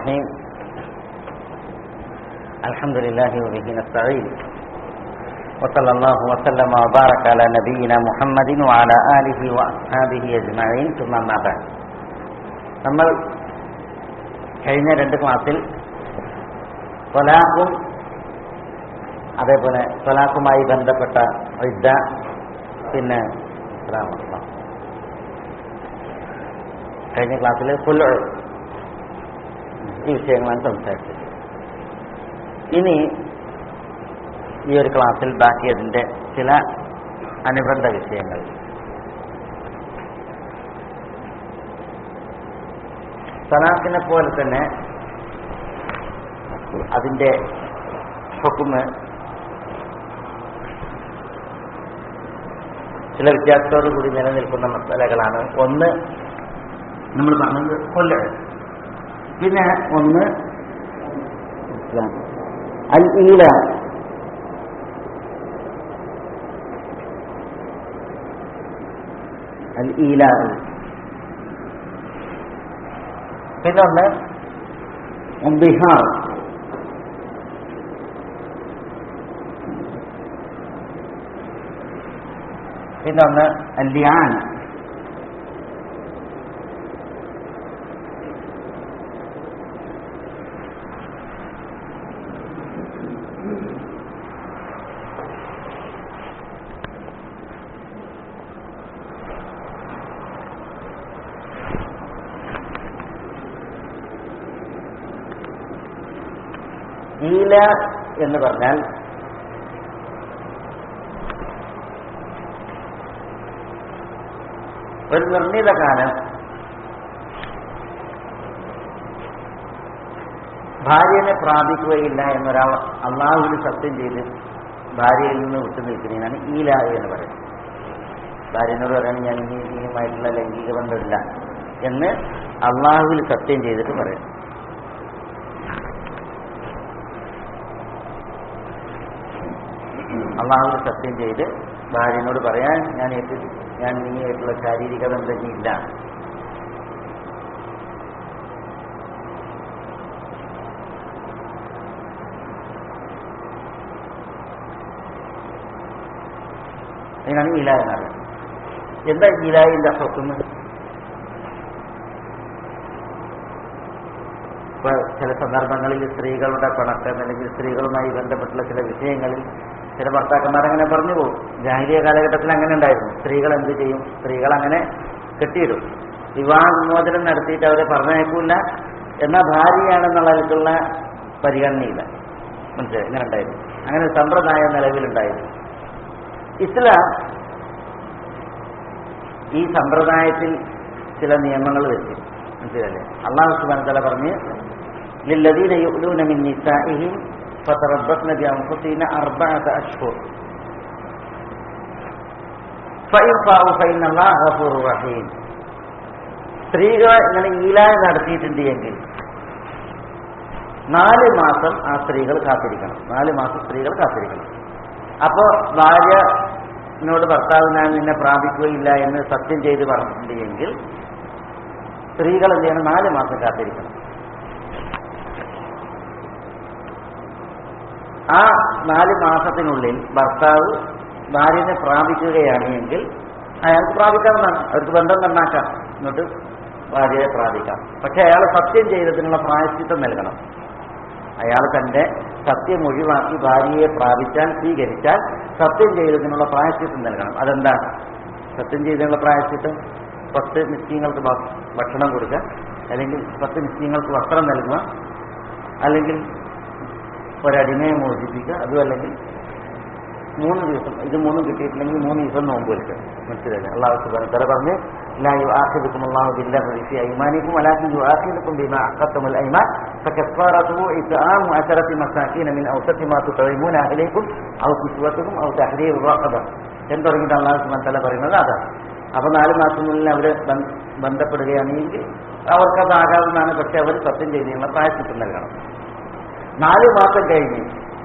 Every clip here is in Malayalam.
الرحيم الحمد لله وبه نستعين وصلى الله وسلم وبارك على نبينا محمد وعلى آله وأصحابه أجمعين ثم ما بعد നമ്മൾ കഴിഞ്ഞ രണ്ട് ക്ലാസ്സിൽ തൊലാഖും അതേപോലെ തൊലാഖുമായി ബന്ധപ്പെട്ട ഇദ്ദ പിന്നെ അസ്സലാമു കഴിഞ്ഞ ക്ലാസ്സിൽ ഫുൾ ഈ വിഷയങ്ങളാണ് സംസാരിച്ചത് ഇനി ഈ ഒരു ക്ലാസ്സിൽ ബാക്കി അതിൻ്റെ ചില അനുബന്ധ വിഷയങ്ങൾ സലാഖിനെ പോലെ തന്നെ അതിൻ്റെ ഹുക്കുമ് ചില വ്യത്യാസത്തോടു കൂടി നിലനിൽക്കുന്ന മസാലകളാണ് ഒന്ന് നമ്മൾ പറഞ്ഞത് കൊല്ല പിന്നെ ഒന്ന് അൽ ഈല അൽ ഈല പിന്നെ ഒന്ന് ബിഹാർ പിന്നെ ഒന്ന് അല്ലിയാൻ ഈല എന്ന് പറഞ്ഞാൽ ഒരു നിർണിത കാലം ഭാര്യനെ പ്രാപിക്കുകയില്ല എന്നൊരാൾ അള്ളാഹുവിന് സത്യം ചെയ്ത് ഭാര്യയിൽ നിന്ന് വിട്ടു നിൽക്കുന്നതിനാണ് ഈല എന്ന് പറയുന്നത് ഭാര്യനോട് പറയുന്നത് ഞാൻ ഇനി ഇനിയുമായിട്ടുള്ള ലൈംഗിക ബന്ധമില്ല എന്ന് അള്ളാഹുവിൽ സത്യം ചെയ്തിട്ട് പറയും അള്ളാഹുവിൽ സത്യം ചെയ്ത് ഭാര്യനോട് പറയാൻ ഞാൻ ഏറ്റ് ഞാൻ നീയായിട്ടുള്ള ശാരീരിക ബന്ധം ഇല്ല അതിനാണ് ഇല എന്നാണ് എന്താ ഇലായിന്റെ ഹുക്കുമ് ഇപ്പൊ ചില സന്ദർഭങ്ങളിൽ സ്ത്രീകളുടെ പിണക്കം അല്ലെങ്കിൽ സ്ത്രീകളുമായി ബന്ധപ്പെട്ടുള്ള ചില വിഷയങ്ങളിൽ ചില ഭർത്താക്കന്മാർ അങ്ങനെ പറഞ്ഞു പോകും ജാഹിരിയ കാലഘട്ടത്തിൽ അങ്ങനെ ഉണ്ടായിരുന്നു സ്ത്രീകൾ എന്ത് ചെയ്യും സ്ത്രീകൾ അങ്ങനെ കെട്ടിയിടും വിവാഹ വിമോചനം നടത്തിയിട്ട് അവരെ പറഞ്ഞേക്കൂല എന്നാൽ ഭാര്യയാണെന്നുള്ള നിലക്കുള്ള പരിഗണനയില്ല മനസ്സിലായി ഇങ്ങനെ ഉണ്ടായിരുന്നു അങ്ങനെ ഒരു സമ്പ്രദായം നിലവിലുണ്ടായിരുന്നു ഇസ്ലാം ഈ സമ്പ്രദായത്തിൽ ചില നിയമങ്ങൾ വെച്ചു മനസ്സിലല്ലേ അള്ളാഹു സുബാൻ തല പറഞ്ഞ് ലില്ലദീന യുഅ്ലൂന മിൻ നിസാഇഹിം فتربصن بأنفسهن أربعة أشهر فإن فاءوا فإن الله غفور رحيم സ്ത്രീകളെ ഇങ്ങനെ ഈലായ നടത്തിയിട്ടുണ്ട് എങ്കിൽ നാല് മാസം ആ സ്ത്രീകൾ കാത്തിരിക്കണം നാല് മാസം സ്ത്രീകൾ കാത്തിരിക്കണം അപ്പോ ഭാര്യനോട് ഭർത്താവ് ഞാൻ നിന്നെ പ്രാപിക്കുകയില്ല എന്ന് സത്യം ചെയ്ത് പറഞ്ഞിട്ടുണ്ട് എങ്കിൽ സ്ത്രീകൾ എന്ത് ചെയ്യണം നാല് മാസം കാത്തിരിക്കണം ആ നാല് മാസത്തിനുള്ളിൽ ഭർത്താവ് ഭാര്യനെ പ്രാപിക്കുകയാണ് എങ്കിൽ അയാൾക്ക് പ്രാപിക്കാവുന്നതാണ് അവർക്ക് ബന്ധം നന്നാക്കാം എന്നിട്ട് ഭാര്യയെ പ്രാപിക്കാം പക്ഷെ അയാൾ സത്യം ചെയ്തതിനുള്ള പ്രായശ്ചിത്തം നൽകണം അയാൾ തന്റെ സത്യം ഒഴിവാക്കി ഭാര്യയെ പ്രാപിച്ചാൽ സ്വീകരിച്ചാൽ സത്യം ചെയ്തതിനുള്ള പ്രായശ്ചിത്തം നൽകണം അതെന്താണ് സത്യം ചെയ്തതിനുള്ള പ്രായശ്ചിത്തം പത്ത് നിശ്ചയങ്ങൾക്ക് ഭക്ഷണം കൊടുക്കുക അല്ലെങ്കിൽ പത്ത് നിശ്ചയങ്ങൾക്ക് വസ്ത്രം നൽകുക അല്ലെങ്കിൽ ഒരടിമയെ മോചിപ്പിക്കുക അതും അല്ലെങ്കിൽ മൂന്ന് ദിവസം ഇത് മൂന്നും കിട്ടിയിട്ടില്ലെങ്കിൽ മൂന്ന് ദിവസം നോമ്പ് വെക്കുക മനസ്സിലായില്ലേ അള്ളാഹു സുബാൻ തല പറഞ്ഞ് لا يؤاخذكم الله باللغو في أيمانكم ولكن يؤاخذكم بما عقدتم الأيمان فكفارته إطعام عشرة مساكين من أوسط ما تطعمون أهليكم أو كسوتكم أو تحرير رقبة എന്ന് തുടങ്ങിയിട്ട് അള്ളാഹു സുബാൻ തല പറയുന്നത് അതാണ് അപ്പൊ നാല് മാസത്തിനുള്ളിൽ അവര് ബന്ധപ്പെടുകയാണെങ്കിൽ അവർക്കത് ആകാവുന്നതാണ് പക്ഷെ അവർ സത്യം ചെയ്യുന്നതിനുള്ള പ്രായശ്ചിത്തം നൽകണം നാല് മാസം കഴിഞ്ഞ്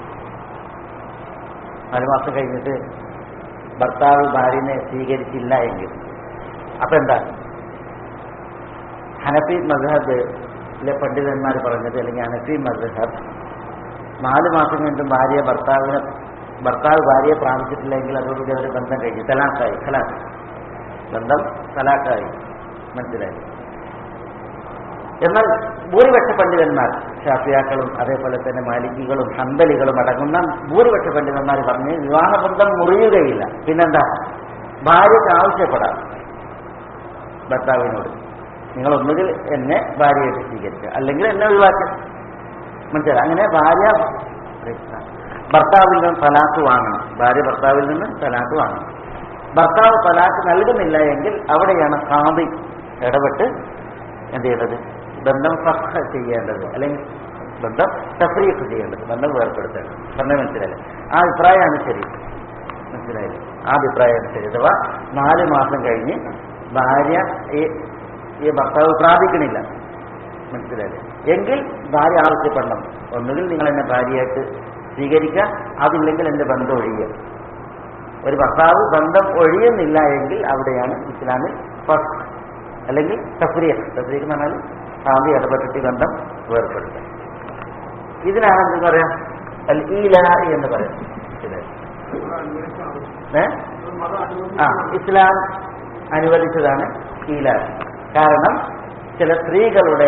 നാല് മാസം കഴിഞ്ഞിട്ട് ഭർത്താവ് ഭാര്യനെ സ്വീകരിച്ചില്ല എങ്കിൽ അപ്പൊ എന്താ ഹനഫി മദ്ഹബ് ലെ പണ്ഡിതന്മാർ പറഞ്ഞത് അല്ലെങ്കിൽ അനഫി മദ്ഹബ് നാല് മാസം കഴിഞ്ഞിട്ടും ഭാര്യ ഭർത്താവിനെ ഭർത്താവ് ഭാര്യയെ പ്രാപിച്ചിട്ടില്ലെങ്കിൽ അതോടുകൂടി അവർ ബന്ധം കഴിഞ്ഞു തലാക്കായി ഖലാക്ക് ബന്ധം തലാക്കായി മനസ്സിലായി എന്നാൽ ഭൂരിപക്ഷ പണ്ഡിതന്മാർ ഷാഫിയാക്കളും അതേപോലെ തന്നെ മാലിക്കികളും ഹന്തലികളും അടങ്ങുന്ന ഭൂരിപക്ഷ പണ്ഡിതന്മാർ പറഞ്ഞ് വിവാഹബന്ധം മുറിയുകയില്ല പിന്നെന്താ ഭാര്യയ്ക്ക് ആവശ്യപ്പെടാം ഭർത്താവിനോട് നിങ്ങൾ ഒന്നുകിൽ എന്നെ ഭാര്യയായിട്ട് സ്വീകരിക്കുക അല്ലെങ്കിൽ എന്നെ ഒഴിവാക്കുക മനസ്സിലായി അങ്ങനെ ഭാര്യ ഭർത്താവിൽ നിന്ന് തലാക്ക് വാങ്ങണം ഭാര്യ ഭർത്താവിൽ നിന്ന് തലാക്ക് വാങ്ങണം ഭർത്താവ് തലാക്ക് നൽകുന്നില്ല എങ്കിൽ അവിടെയാണ് കാതി ഇടപെട്ട് എന്ത് ചെയ്യേണ്ടത് ബന്ധം സഹ ചെയ്യേണ്ടത് അല്ലെങ്കിൽ ബന്ധം തഫ്രീഖ് ചെയ്യേണ്ടത് ബന്ധം വേർപ്പെടുത്തേണ്ടത് പറഞ്ഞ മനസ്സിലായില്ലേ ആ അഭിപ്രായമാണ് ശരി മനസ്സിലായില്ലേ ആ അഭിപ്രായമാണ് ശരി അഥവാ നാല് മാസം കഴിഞ്ഞ് ഭാര്യ ഈ ഈ ഭർത്താവ് പ്രാപിക്കണില്ല മനസ്സിലായില്ലേ എങ്കിൽ ഭാര്യ ആവശ്യപ്പെടണം ഒന്നുകിൽ നിങ്ങൾ എന്നെ ഭാര്യയായിട്ട് സ്വീകരിക്കുക അതില്ലെങ്കിൽ എന്റെ ബന്ധം ഒഴിയുക ഒരു ഭർത്താവ് ബന്ധം ഒഴിയുന്നില്ല എങ്കിൽ അവിടെയാണ് ഇസ്ലാമിൽ ഫസ്റ്റ് അല്ലെങ്കിൽ തഫ്രീഖ് തഫ്രീഖ് എന്ന് പറഞ്ഞാൽ സാന്തി ഇടപെട്ടിട്ട് ഈ ബന്ധം വേർപ്പെടുത്തുക ഇതിനാണ് എന്ത് പറയാം അൽ ഈല എന്ന് പറയാം മനസ്സിലായോ? ഏ ആ ഇസ്ലാം അനുവദിച്ചതാണ് ഈല കാരണം ചില സ്ത്രീകളുടെ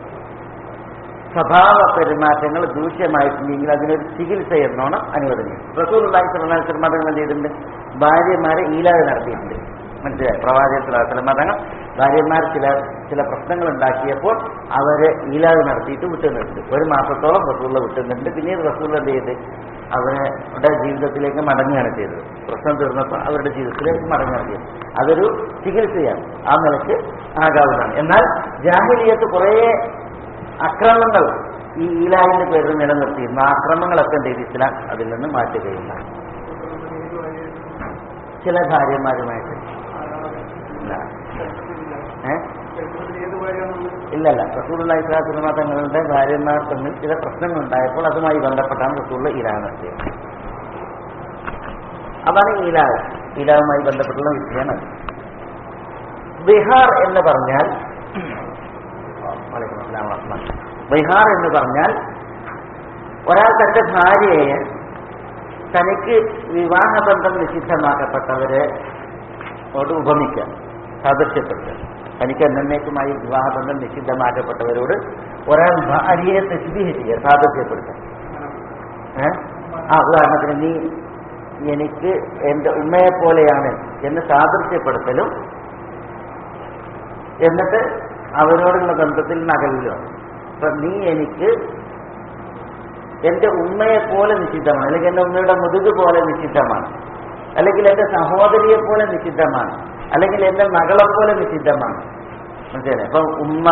സ്വഭാവ പെരുമാറ്റങ്ങൾ ദൂഷ്യമായിട്ടുണ്ടെങ്കിൽ അതിനൊരു ചികിത്സ എന്നോണം അനുവദനീയം റസൂൽ സ്വലാസ്ലം മതങ്ങൾ എന്ത് ചെയ്തിട്ടുണ്ട് ഭാര്യമാരെ ഈലാതെ നടത്തിയിട്ടുണ്ട് മനസ്സിലായി പ്രവാചക മതങ്ങൾ ഭാര്യമാർ ചില ചില പ്രശ്നങ്ങൾ ഉണ്ടാക്കിയപ്പോൾ അവരെ ഈലാതെ നടത്തിയിട്ട് വിട്ടുനിന്നിട്ടുണ്ട് ഒരു മാസത്തോളം റസൂള്ള വിട്ടുനിന്നിട്ടുണ്ട് പിന്നീട് റസൂള്ള എന്ത് ചെയ്ത് അവരുടെ ജീവിതത്തിലേക്ക് മടങ്ങുകയാണ് ചെയ്തത് പ്രശ്നം തീർന്നപ്പോൾ അവരുടെ ജീവിതത്തിലേക്ക് മടങ്ങുകയാണ് ചെയ്തത് അതൊരു ചികിത്സയാണ് ആ നിലയ്ക്ക് ആകാവുന്നതാണ് എന്നാൽ ജാഹിലിയത്ത് കുറേ അക്രമങ്ങൾ ഈ ഈലാഹിന്റെ പേരിൽ നിലനിർത്തിയിരുന്നു ആ അക്രമങ്ങളൊക്കെ എന്ത് ചെയ്ത് ഇസ്ലാം അതിൽ നിന്ന് മാറ്റുകയില്ല ചില ഭാര്യമാരുമായിട്ട് ഇല്ല ഏ ഇല്ലല്ല റസൂലുള്ള ഇസ്ലാത്തുലമ തങ്ങളുടെ ഭാര്യമാർ തമ്മിൽ ചില പ്രശ്നങ്ങൾ ഉണ്ടായപ്പോൾ അതുമായി ബന്ധപ്പെട്ടാണ് റസൂള്ള ഈലാഹ് നടത്തിയത് അതാണ് ഈലാഹ് ഈലാഹുമായി ബന്ധപ്പെട്ടുള്ള വിഷയമാണ് അത്. ബിഹാർ എന്ന് പറഞ്ഞാൽ വലൈക്കും അസ്സലാം വറഹ്മത്തുള്ളാഹി. ബിഹാർ എന്ന് പറഞ്ഞാൽ ഒരാൾ തന്റെ ഭാര്യയെ തനിക്ക് വിവാഹബന്ധം നിഷിദ്ധമാക്കപ്പെട്ടവരെ ോട് ഉപമിക്കുക സാദൃശ്യപ്പെടുത്തുക തനിക്ക് എന്നേക്കുമായി വിവാഹബന്ധം നിഷിദ്ധമാക്കപ്പെട്ടവരോട് ഒരാൾ ഭാര്യയെ തെസ്ബീഹ് ചെയ്യുക സാദൃശ്യപ്പെടുത്തുക ഏ? ആ ഉദാഹരണത്തിന് നീ എനിക്ക് എന്റെ ഉമ്മയെ പോലെയാണ് എന്ന് സാദൃശ്യപ്പെടുത്തലും എന്നിട്ട് അവരോടുള്ള ബന്ധത്തിൽ നിന്ന് അകലിലാണ് അപ്പൊ നീ എനിക്ക് എന്റെ ഉമ്മയെ പോലെ നിഷിദ്ധമാണ് അല്ലെങ്കിൽ എന്റെ ഉമ്മയുടെ മുതുക് പോലെ നിഷിദ്ധമാണ് അല്ലെങ്കിൽ എന്റെ സഹോദരിയെ പോലെ നിഷിദ്ധമാണ് അല്ലെങ്കിൽ എന്റെ മകളെ പോലെ നിഷിദ്ധമാണ് മനസ്സിലായി അപ്പൊ ഉമ്മ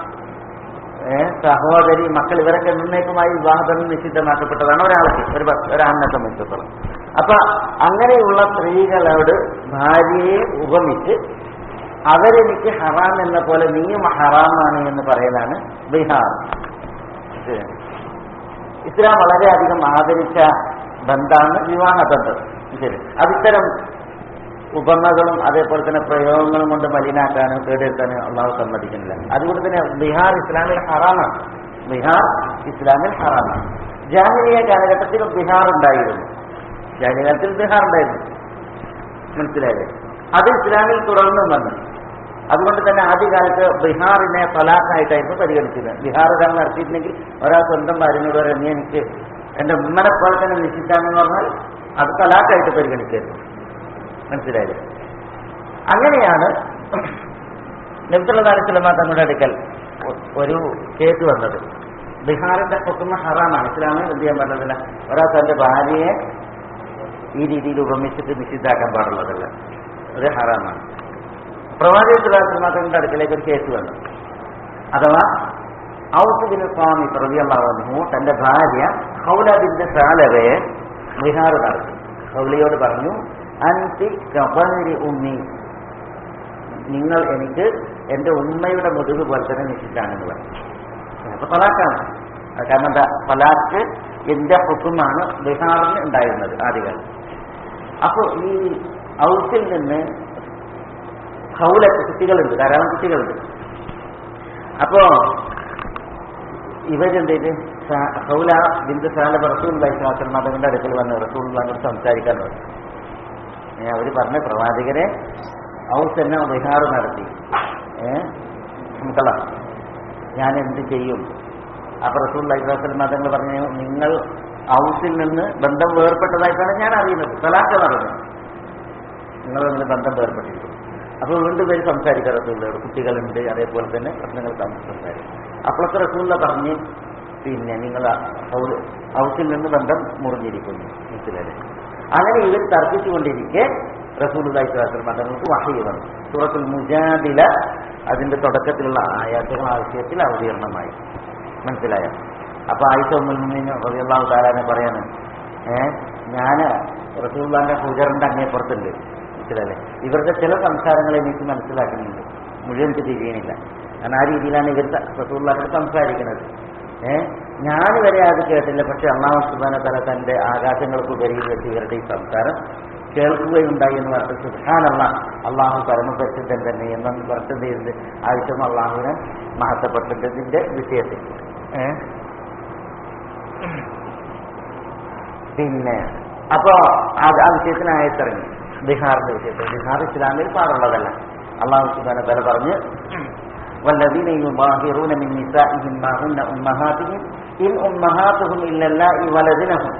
ഏ, സഹോദരി മക്കൾ ഇവരൊക്കെ എന്നേക്കുമായി വിവാഹബന്ധം നിഷിദ്ധമാക്കപ്പെട്ടതാണ് ഒരാൾക്ക് ഒരു ഭ- ഒരാണിനെ സംബന്ധിച്ചിടത്തോളം അപ്പൊ അങ്ങനെയുള്ള സ്ത്രീകളോട് ഭാര്യയെ ഉപമിച്ച് അവരെനിക്ക് ഹറാം എന്ന പോലെ നീയും ഹറാമാണ് എന്ന് പറയലാണ് ബിഹാർ മനസ്സിലായോ? ഇസ്ലാം വളരെയധികം ആദരിച്ച ബന്ധാണ് വിവാഹ ബന്ധം ശരി അതിത്തരം ഉപമകളും അതേപോലെ തന്നെ പ്രയോഗങ്ങളും കൊണ്ട് മലിനാക്കാനും കേടെടുക്കാനും അള്ളാഹു സമ്മതിക്കുന്നില്ല അതുകൊണ്ട് തന്നെ ബിഹാർ ഇസ്ലാമിൽ ഹറാമാണ് ബിഹാർ ഇസ്ലാമിൽ ഹറാമാണ് ജാഹിലിയ കാലഘട്ടത്തിൽ ബിഹാർ ഉണ്ടായിരുന്നു ജാഹിലിയ കാലത്തിൽ ബിഹാർ ഉണ്ടായിരുന്നു മനസ്സിലായില്ലേ അത് ഇസ്ലാമിൽ തുടർന്നും വന്നു അതുകൊണ്ട് തന്നെ ആദ്യകാലത്ത് ബിഹാറിനെ തലാഖായിട്ടായിരുന്നു പരിഗണിച്ചത് ബിഹാർ ഒരാൾ നടത്തിയിട്ടുണ്ടെങ്കിൽ ഒരാൾ സ്വന്തം ഭാര്യനോട് പറയാം നീ എനിക്ക് എന്റെ ഉമ്മനെ പോലെ തന്നെ നിശ്ചിച്ചാണെന്ന് പറഞ്ഞാൽ അത് തലാഖായിട്ട് പരിഗണിക്കരുത് മനസ്സിലായില്ലേ അങ്ങനെയാണ് നബ്സുല്ലാസ്ലമ തങ്ങളുടെ അടുക്കൽ ഒ- ഒരു കേസ് വന്നത് ബിഹാറിന്റെ പൊക്കുന്ന ഹറാമാണ് ഇസ്ലാമിൽ എന്ത് ചെയ്യാൻ പറ്റത്തില്ല ഒരാൾ തന്റെ ഭാര്യയെ ഈ രീതിയിൽ ഉപമിച്ചിട്ട് നിഷിദ്ധാക്കാൻ പാടുള്ളതല്ല അത് ഹറാമാണ് പ്രവാചക സുലാസ്ലമാത്തിന്റെ അടുക്കലേക്ക് ഒരു കേസ് വന്നു അഥവാ ഔസുബിന് സ്വാമി പ്രതിയല്ലാവുന്നു തന്റെ ഭാര്യ ഹൗലബിന്റെ സാലവയെ ബിഹാർ നടത്തി ഹൗലിയോട് പറഞ്ഞു അൻതി കബരി ഉമ്മി നിങ്ങൾ എനിക്ക് എന്റെ ഉമ്മയുടെ മുതുക് പോലെ തന്നെ നിശ്ചിച്ചാണെന്ന് പറഞ്ഞു അപ്പൊ തലാക്കാണ് അത് കാരണം എന്താ തലാക്ക് എന്റെ ഹുക്കുമാണ് ബിഹാറിന് ഉണ്ടായിരുന്നത് ആദ്യകാലം അപ്പൊ ഈ ഔസിൽ നിന്ന് ഹൗലൊക്കെ കുട്ടികളുണ്ട് ധാരാളം കുട്ടികളുണ്ട് അപ്പോ ഇവരെന്ത് ചെയ്ത് ഹൗല ബിന്ദു സാലബ് റസൂൽ അലൈഹിസ്ലാം മതങ്ങളുടെ അടുക്കൽ വന്ന് റസൂൽ സംസാരിക്കാൻ തുടങ്ങി ഏ, അവര് പറഞ്ഞ പ്രവാചകരെ ഔസ് എന്നെ വിഹാറ് നടത്തി ഏഹ് നമുക്കല്ല ഞാൻ എന്ത് ചെയ്യും അപ്പൊ റസൂൽ അലൈഹിസ്ലാം മതങ്ങൾ പറഞ്ഞു നിങ്ങൾ ഔസിൽ നിന്ന് ബന്ധം വേർപെട്ടതായിട്ടാണ് ഞാൻ അറിയുന്നത് തലാക്ക പറഞ്ഞു നിങ്ങൾ തമ്മിൽ ബന്ധം വേർപെട്ടിരിക്കും അപ്പോൾ വീണ്ടും പേര് സംസാരിക്കാം റസൂള്ളയോട് കുട്ടികളുണ്ട് അതേപോലെ തന്നെ പ്രശ്നങ്ങൾ സംസാരിക്കും അപ്പോഴത്തെ റസൂള്ള പറഞ്ഞ് പിന്നെ നിങ്ങൾ ഹൗസിൽ നിന്ന് ബന്ധം മുറിഞ്ഞിരിക്കുന്നു മനസ്സിലായി അങ്ങനെ ഇവർ തർക്കിച്ചുകൊണ്ടിരിക്കെ റസൂൽ മതങ്ങൾക്ക് വഹി വന്നു സൂറത്തുൽ മുജാദില അതിന്റെ തുടക്കത്തിലുള്ള ആയാത്തുകൾ ആവശ്യത്തിൽ അവതീർണമായി മനസ്സിലായോ അപ്പൊ ആയിഷ ഉമ്മുൽമുമീന് റളിയല്ലാഹു താലാനെ പറയാണ് ഏഹ് ഞാന് റസൂള്ളാന്റെ ഹുജറിന്റെ അങ്ങേപ്പുറത്തുണ്ട് മനസ്സിലല്ലേ ഇവരുടെ ചില സംസാരങ്ങൾ എനിക്ക് മനസ്സിലാക്കുന്നുണ്ട് മുഴുവൻ എനിക്ക് തിരിയണില്ല കാരണം ആ രീതിയിലാണ് ഇവർ റസൂള്ളാനോട് സംസാരിക്കുന്നത് ഏഹ് ഞാൻ വരെ അത് കേട്ടില്ല പക്ഷെ അള്ളാഹു സുബാന തല തന്റെ ആകാശങ്ങൾക്ക് ഉപരിയിൽ വെച്ച് ഇവരുടെ ഈ സംസാരം കേൾക്കുകയുണ്ടായി എന്ന് പറഞ്ഞിട്ട് സുഹാനല്ല അള്ളാഹു പരമപരിശുദ്ധൻ തന്നെ എന്നു പറഞ്ഞത് എന്ത് ആവശ്യം അള്ളാഹുവിനെ മഹത്വപ്പെട്ടതിന്റെ വിഷയത്തിൽ ഏഹ് പിന്നെ അപ്പോ അത് ആ വിഷയത്തിനായിട്ടിറങ്ങി ബീഹാറിന്റെ വിഷയത്തിൽ ബീഹാർ ഇസ്ലാമിൽ പാടുള്ളതല്ല അള്ളാഹു സുബാന തല പറഞ്ഞ് والذين يظاهرون من نسائهم ما هن أمهاتهم إن أمهاتهم إلا اللائي ولدنهم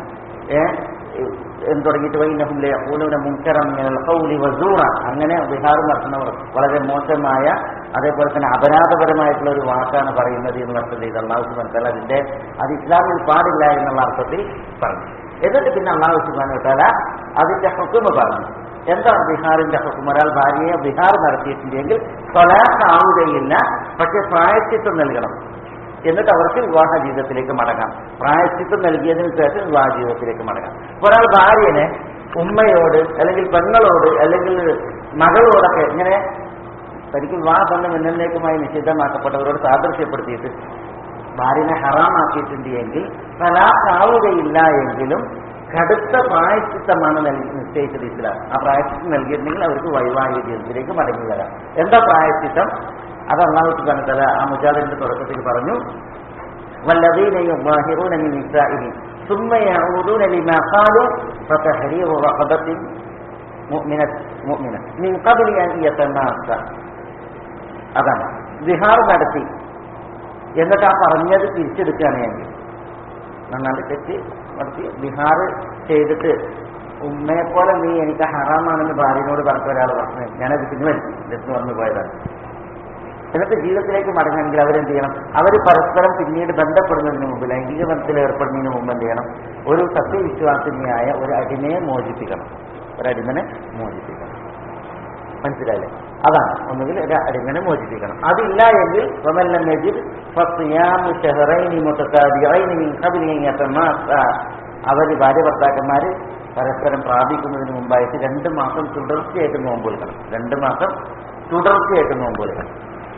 എന്ന് തുടങ്ങിയിട്ട് വൈനഹും ലയഖൂലൂന മുൻകറം മിനൽ ഖൗലി വസൂറ അങ്ങനെ ബിഹാർ നടത്തുന്നവർ വളരെ മോശമായ അതേപോലെ തന്നെ അപരാധപരമായിട്ടുള്ള ഒരു വാക്കാണ് പറയുന്നത് എന്ന് പറഞ്ഞത് ഇത് അള്ളാഹു സുബാൻ തല അതിന്റെ അത് ഇസ്ലാമിൽ പാടില്ല എന്നുള്ള അർത്ഥത്തിൽ പറഞ്ഞു എന്നിട്ട് പിന്നെ അള്ളാഹു സുബാൻ തല അതിന്റെ ഹുക്കുമ പറഞ്ഞു എന്താണ് ബിഹാറിന്റെ ഹുക്കും ഒരാൾ ഭാര്യയെ ബിഹാർ നടത്തിയിട്ടുണ്ടെങ്കിൽ സ്വലാത്ത് ആവുകയില്ല പക്ഷെ പ്രായച്ചിത്വം നൽകണം എന്നിട്ട് അവർക്ക് വിവാഹ ജീവിതത്തിലേക്ക് മടങ്ങാം പ്രായച്ചിത്വം നൽകിയതിനു ശേഷം വിവാഹ ജീവിതത്തിലേക്ക് മടങ്ങാം ഒരാൾ ഭാര്യനെ ഉമ്മയോട് അല്ലെങ്കിൽ പെങ്ങളോട് അല്ലെങ്കിൽ മകളോടൊക്കെ ഇങ്ങനെ തനിക്ക് വിവാഹബന്ധം എന്നേക്കുമായി നിഷിദ്ധമാക്കപ്പെട്ടവരോട് സാദൃശ്യപ്പെടുത്തിയിട്ട് ഭാര്യനെ ഹറാമാക്കിയിട്ടുണ്ട് എങ്കിൽ തലാഖാവുകയില്ല എങ്കിലും കടുത്ത പ്രായച്ചിത്തമാണ് നൽകി നിശ്ചയിച്ചത് ഇസ്ലാം ആ പ്രായച്ചിത്തം നൽകിയിട്ടുണ്ടെങ്കിൽ അവർക്ക് വൈവാഹിക ജീവിതത്തിലേക്ക് മടങ്ങി വരാം എന്താ പ്രായച്ചിത്തം അത് അള്ളാഹു സുബാനത്തല ആ മുജാദിന്റെ തുടക്കത്തിൽ പറഞ്ഞു والذين يظاهرون من نسائهم ثم يعودون لما قالوا فتحرير رقبة مؤمنة مؤمنة من قبل أن يتماسا അതാണ് വിഹാർ നടത്തി എന്നിട്ട് ആ പറഞ്ഞത് തിരിച്ചെടുക്കുകയാണ് എങ്കിൽ നന്നാണ്ട് തെറ്റ് നടത്തി ബിഹാർ ചെയ്തിട്ട് ഉമ്മയെ പോലെ നീ എനിക്ക് ഹറാമാണെന്ന് ഭാര്യനോട് പറഞ്ഞ ഒരാൾ പറഞ്ഞു ഞാനത് പിന്നെ വരുത്തി എന്ന് പറഞ്ഞു പോയതാണ് എന്നിട്ട് ജീവിതത്തിലേക്ക് മടങ്ങണമെങ്കിൽ അവരെന്ത് ചെയ്യണം അവർ പരസ്പരം പിന്നീട് ബന്ധപ്പെടുന്നതിന് മുമ്പ് ലൈംഗിക ബന്ധത്തിൽ ഏർപ്പെടുന്നതിന് മുമ്പ് എന്ത് ചെയ്യണം ഒരു സത്യവിശ്വാസിനിയായ ഒരു അടിമയെ മോചിപ്പിക്കണം ഒരു അടിമനെ മോചിപ്പിക്കണം മനസ്സിലായില്ലേ അതാണ് ഒന്നുകിൽ ഒരു അടിമനെ മോചിപ്പിക്കണം അതില്ല എങ്കിൽ വമല്ലം യജിദ് ഫസിയാമു ശഹറൈനി മുതതാബിഐനി മിൻ ഖബ്ലി അൻ യതമാസ അവർ ഭാര്യ ഭർത്താക്കന്മാർ പരസ്പരം പ്രാപിക്കുന്നതിന് മുമ്പായിട്ട് രണ്ട് മാസം തുടർച്ചയായിട്ട് നോമ്പ് എടുക്കണം രണ്ട് മാസം തുടർച്ചയായിട്ട് നോമ്പ് എടുക്കണം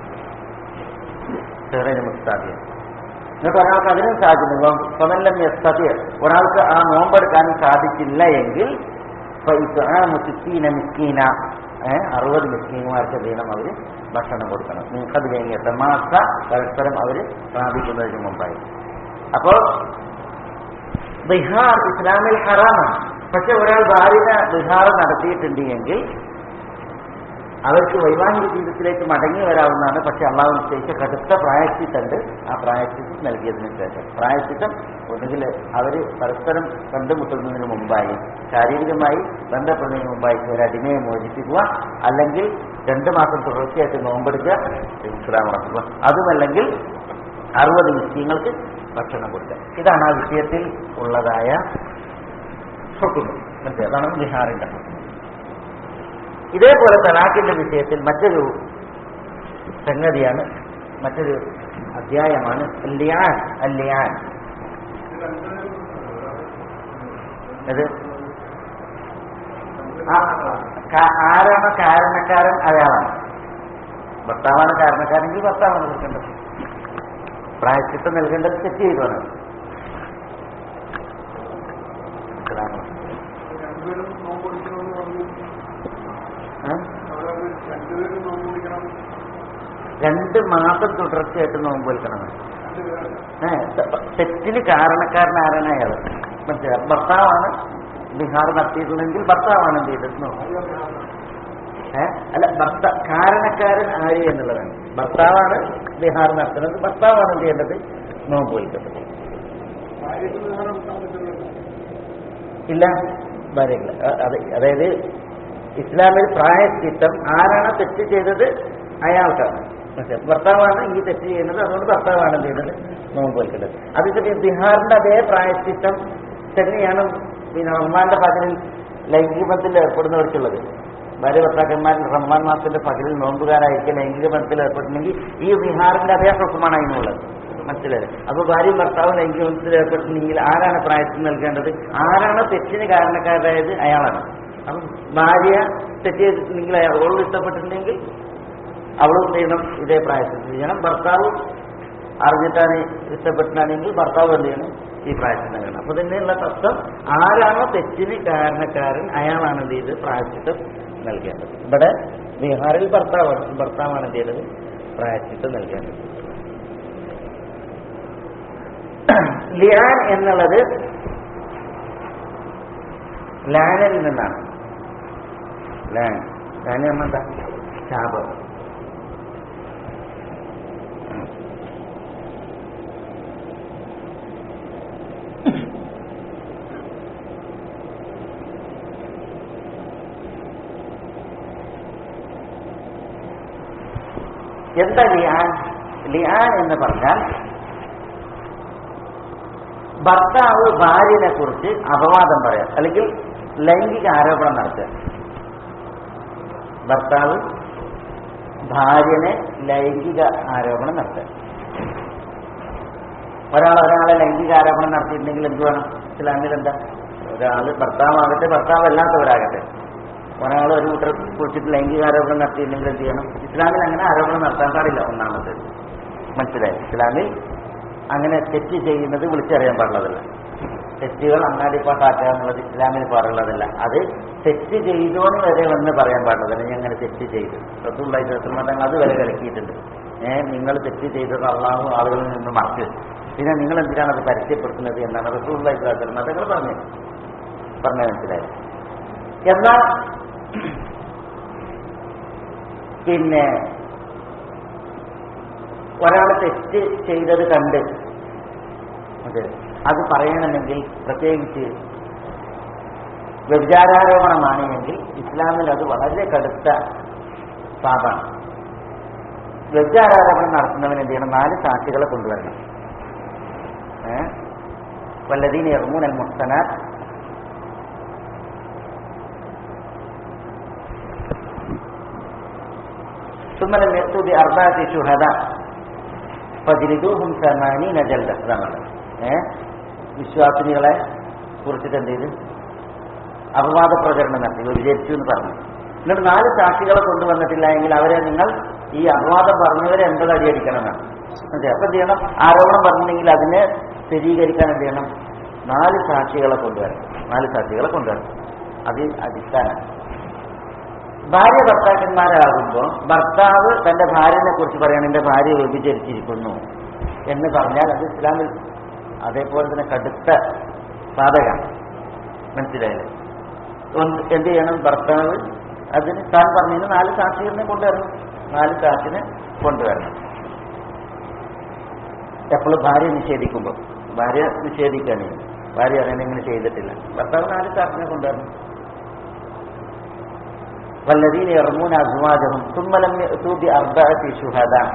ഷെഹറൈനി മുസ്താബിയ എന്നിട്ട് ഒരാൾക്ക് അതിനും സാധിക്കുന്നു സ്വമല്ലം എസ്തതിയ ഒരാൾക്ക് ആ നോമ്പെടുക്കാനും സാധിച്ചില്ല എങ്കിൽ മുസ്കീന മിസ്കീന അറുപത് മിസ്കീന്മാർക്ക് വീണം അവർ ഭക്ഷണം കൊടുക്കണം നിങ്ങൾക്കത് കഴിഞ്ഞ തമാസ പരസ്പരം അവർ പ്രാപിക്കുന്നതിന് മുമ്പായി അപ്പോൾ ബിഹാർ ഇസ്ലാമിൽ ഹറാമാണ് പക്ഷെ ഒരാൾ ഭാര്യ ബിഹാർ നടത്തിയിട്ടുണ്ട് എങ്കിൽ അവർക്ക് വൈവാഹിക ജീവിതത്തിലേക്ക് മടങ്ങി വരാവുന്നതാണ് പക്ഷെ അള്ളാഹു നിശ്ചയിച്ച കടുത്ത പ്രായച്ചിത്തുണ്ട് ആ പ്രായച്ചിത്തം നൽകിയതിനു ശേഷം പ്രായച്ചിത്തം ഒന്നുകിൽ അവർ പരസ്പരം കണ്ടുമുട്ടുന്നതിന് മുമ്പായി ശാരീരികമായി ബന്ധപ്പെടുന്നതിന് മുമ്പായി ഒരു അടിമയെ മോചിപ്പിക്കുക അല്ലെങ്കിൽ രണ്ട് മാസം തുടർച്ചയായിട്ട് നോമ്പെടുക്കുക ഇസ്ലാം ഉറക്കുക അതുമല്ലെങ്കിൽ അറുപത് നിശ്ചയങ്ങൾക്ക് ഭക്ഷണം കൊടുക്കുക ഇതാണ് ആ വിഷയത്തിൽ ഉള്ളതായ ഹുക്കും മനസ്സിലായി അതാണ് ബിഹാറിന്റെ ഹുക്കും ഇതേപോലെ തലാഖിന്റെ വിഷയത്തിൽ മറ്റൊരു സംഗതിയാണ് മറ്റൊരു അധ്യായമാണ് ലിയാൻ അല്ലിയാൻ അത് ആരാണ് കാരണക്കാരൻ അയാളാണ് ഭർത്താവാണ് കാരണക്കാരെങ്കിൽ ഭർത്താവാണ് കൊടുക്കേണ്ടത് പ്രായച്ചിത്തം നൽകേണ്ടത് തെറ്റ് ചെയ്തതാണ് രണ്ട് മാസം തുടർച്ചയായിട്ട് നോമ്പ് വെക്കണം ഏ, തെറ്റിന് കാരണക്കാരനാരാണ് അയാൾ മനസ്സിലായി ഭർത്താവാണ് ബിഹാർ നടത്തിയിട്ടുണ്ടെങ്കിൽ ഭർത്താവാണ് എന്ത് ചെയ്തത് നോക്കും ഏ? അല്ല ഭർത്ത കാരണക്കാരൻ ആര് എന്നുള്ളതാണ് ഭർത്താവാണ് ബിഹാർ നടത്തുന്നത് ഭർത്താവാണ് എന്ത് ചെയ്യേണ്ടത് നോമ്പ് വയ്ക്കേണ്ടത് ഇല്ല ഭാര്യയില്ല അതെ അതായത് ഇസ്ലാമിൽ പ്രായശ്ചിത്തം ആരാണ് തെറ്റ് ചെയ്തത് അയാൾക്കാണ് മനസ്സിലായോ? ഭർത്താവാണ് ഈ തെറ്റ് ചെയ്യുന്നത് അതുകൊണ്ട് ഭർത്താവാണ് എന്ത് ചെയ്യുന്നത് നോമ്പ് വയ്ക്കേണ്ടത് അതേസമയം ബിഹാറിന്റെ അതേ പ്രായശ്ചിത്തം തന്നെയാണ് പിന്നെ റഹ്മാന്റെ പകലിൽ ലൈംഗിക ബന്ധത്തിൽ ഏർപ്പെടുന്നവർക്കുള്ളത് ഭാര്യ ഭർത്താക്കന്മാർ റഹ്മാൻ മാസത്തിന്റെ പകലിൽ നോമ്പുകാരായിരിക്കും ലൈംഗിക ബന്ധത്തിൽ ഏർപ്പെട്ടിട്ടുണ്ടെങ്കിൽ ഈ ബിഹാറിന്റെ അതേ ഹുക്കുമാണ് അതിനുള്ളത് മനസ്സിലായത് അപ്പൊ ഭാര്യയും ഭർത്താവും ലൈംഗിക ബന്ധത്തിൽ ഏർപ്പെട്ടിട്ടുണ്ടെങ്കിൽ ആരാണ് പ്രായത്തിൽ നൽകേണ്ടത് ആരാണ് തെറ്റിന് കാരണക്കാരായത് അയാളാണ് അപ്പം ഭാര്യ തെറ്റ് ചെയ്തിട്ടുണ്ടെങ്കിൽ അയാൾ അവളോട് ഇഷ്ടപ്പെട്ടിട്ടുണ്ടെങ്കിൽ അവളും എന്ത് ചെയ്യണം ഇതേ പ്രായത്തിൽ ചെയ്യണം ഭർത്താവ് അറിഞ്ഞിട്ടാണ് ഇഷ്ടപ്പെട്ടിട്ടാണെങ്കിൽ ഭർത്താവ് എന്ത് ചെയ്യണം ഈ പ്രായത്തിൽ നൽകണം അപ്പൊ തന്നെയുള്ള തത്വം ആരാണോ തെറ്റിന് കാരണക്കാരൻ അയാളാണ് എന്ത് ചെയ്ത് പ്രായശ്ചിത്തം നൽകേണ്ടത് ഇവിടെ ബീഹാറിൽ ഭർത്താവാണ് ഭർത്താവാണ് എന്ത് ചെയ്തത് പ്രായശ്ചിത്തം നൽകേണ്ടത് ലിയാൻ എന്നുള്ളത് ലാനിൽ നിന്നാണ് ലാൻ ലാൻ എന്നെന്താ ശാപം എന്താ ലിയാൻ ലിയാൻ എന്ന് പറഞ്ഞാൽ ഭർത്താവ് ഭാര്യനെ കുറിച്ച് അപവാദം പറയാം അല്ലെങ്കിൽ ലൈംഗിക ആരോപണം നടത്തുക ഭർത്താവ് ഭാര്യനെ ലൈംഗിക ആരോപണം നടത്തുക ഒരാൾ ഒരാളെ ലൈംഗിക ആരോപണം നടത്തിയിട്ടുണ്ടെങ്കിൽ എന്ത് വേണം ഇസ്ലാമിൽ എന്താ ഒരാൾ ഭർത്താവാകട്ടെ ഭർത്താവ് അല്ലാത്തവരാകട്ടെ ഒരാൾ ഒരു കൂട്ടരെ കുറിച്ചിട്ട് ലൈംഗിക ആരോപണം നടത്തിയിട്ടുണ്ടെങ്കിൽ എന്ത് ചെയ്യണം ഇസ്ലാമിൽ അങ്ങനെ ആരോപണം നടത്താൻ പാടില്ല ഒന്നാമത്തേത് മനസ്സിലായി ഇസ്ലാമിൽ അങ്ങനെ തെറ്റ് ചെയ്യുന്നത് വിളിച്ചറിയാൻ പാടുള്ളതല്ല തെറ്റുകൾ അങ്ങാടിപ്പാട്ടാക്കുക എന്നുള്ളത് ഇസ്ലാമിൽ പാടുള്ളതല്ല അത് തെറ്റ് ചെയ്തോന്ന് വരെ വന്ന് പറയാൻ പാടുള്ളതല്ല ഞാൻ അങ്ങനെ തെറ്റ് ചെയ്തു റസൂള്ളി തങ്ങൾ അത് വരെ കലക്കിയിട്ടുണ്ട് ഏഹ് നിങ്ങൾ തെറ്റ് ചെയ്തത് അള്ളാഹു ആളുകളിൽ നിന്ന് മറച്ചു വെച്ചു. പിന്നെ നിങ്ങൾ എന്തിനാണ് അത് പരസ്യപ്പെടുത്തുന്നത് എന്നാണ് റസൂള്ളി തങ്ങൾ പറഞ്ഞത് പറഞ്ഞ മനസ്സിലായി എന്നാൽ പിന്നെ ഒരാൾ തെറ്റ് ചെയ്തത് കണ്ട് അതെ അത് പറയണമെങ്കിൽ പ്രത്യേകിച്ച് വ്യഭിചാരോപണമാണ് എങ്കിൽ ഇസ്ലാമിൽ അത് വളരെ കടുത്ത പാപാണ് വ്യഭിചാരോപണം നടത്തുന്നവൻ എന്ത് ചെയ്യണം നാല് സാക്ഷികളെ കൊണ്ടുവരണം ഏ വല്ലതീൻ ഇറങ്ങൂൻ അൽ മുസ്തനാത്ത് ثم لم يأتوا بأربعة شهداء ഫജിലിദൂഹും സമാനീന ജൽദ അതാണ് ഏ വിശ്വാസിനികളെ കുറിച്ചിട്ട് എന്ത് ചെയ്ത് അപവാദ പ്രചരണം നടത്തി വിചരിച്ചു എന്ന് പറഞ്ഞു എന്നിട്ട് നാല് സാക്ഷികളെ കൊണ്ടുവന്നിട്ടില്ല എങ്കിൽ അവരെ നിങ്ങൾ ഈ അപവാദം പറഞ്ഞവരെ എൺപത് അടി അടിക്കണം എന്നാണ് അതെ അപ്പൊ എന്ത് ചെയ്യണം ആരോപണം പറഞ്ഞിട്ടുണ്ടെങ്കിൽ അതിനെ സ്ഥിരീകരിക്കാൻ എന്ത് ചെയ്യണം നാല് സാക്ഷികളെ കൊണ്ടുവരണം നാല് സാക്ഷികളെ കൊണ്ടുവരണം അത് അടിസ്ഥാനം ഭാര്യ ഭർത്താക്കന്മാരാകുമ്പോൾ ഭർത്താവ് തന്റെ ഭാര്യനെ കുറിച്ച് പറയണം എന്റെ ഭാര്യ വ്യഭിചരിച്ചിരിക്കുന്നു എന്ന് പറഞ്ഞാൽ അത് ഇസ്ലാമിൽ അതേപോലെ തന്നെ കടുത്ത ബാധകമാണ് മനസ്സിലായില്ലേ ഒന്ന് എന്ത് ചെയ്യണം ഭർത്താവ് അതിന് താൻ പറഞ്ഞതിന് നാല് സാക്ഷികളെ കൊണ്ടുവരണം നാല് സാക്ഷിനെ കൊണ്ടുവരണം എപ്പോഴും ഭാര്യ നിഷേധിക്കുമ്പോൾ ഭാര്യ നിഷേധിക്കുകയാണ് ഭാര്യ അങ്ങനെ ഇങ്ങനെ ചെയ്തിട്ടില്ല ഭർത്താവ് നാല് സാക്ഷിനെ കൊണ്ടുവരണം والذين يرمون أزواجهم ثم لم يأتوا بأربعة شهداء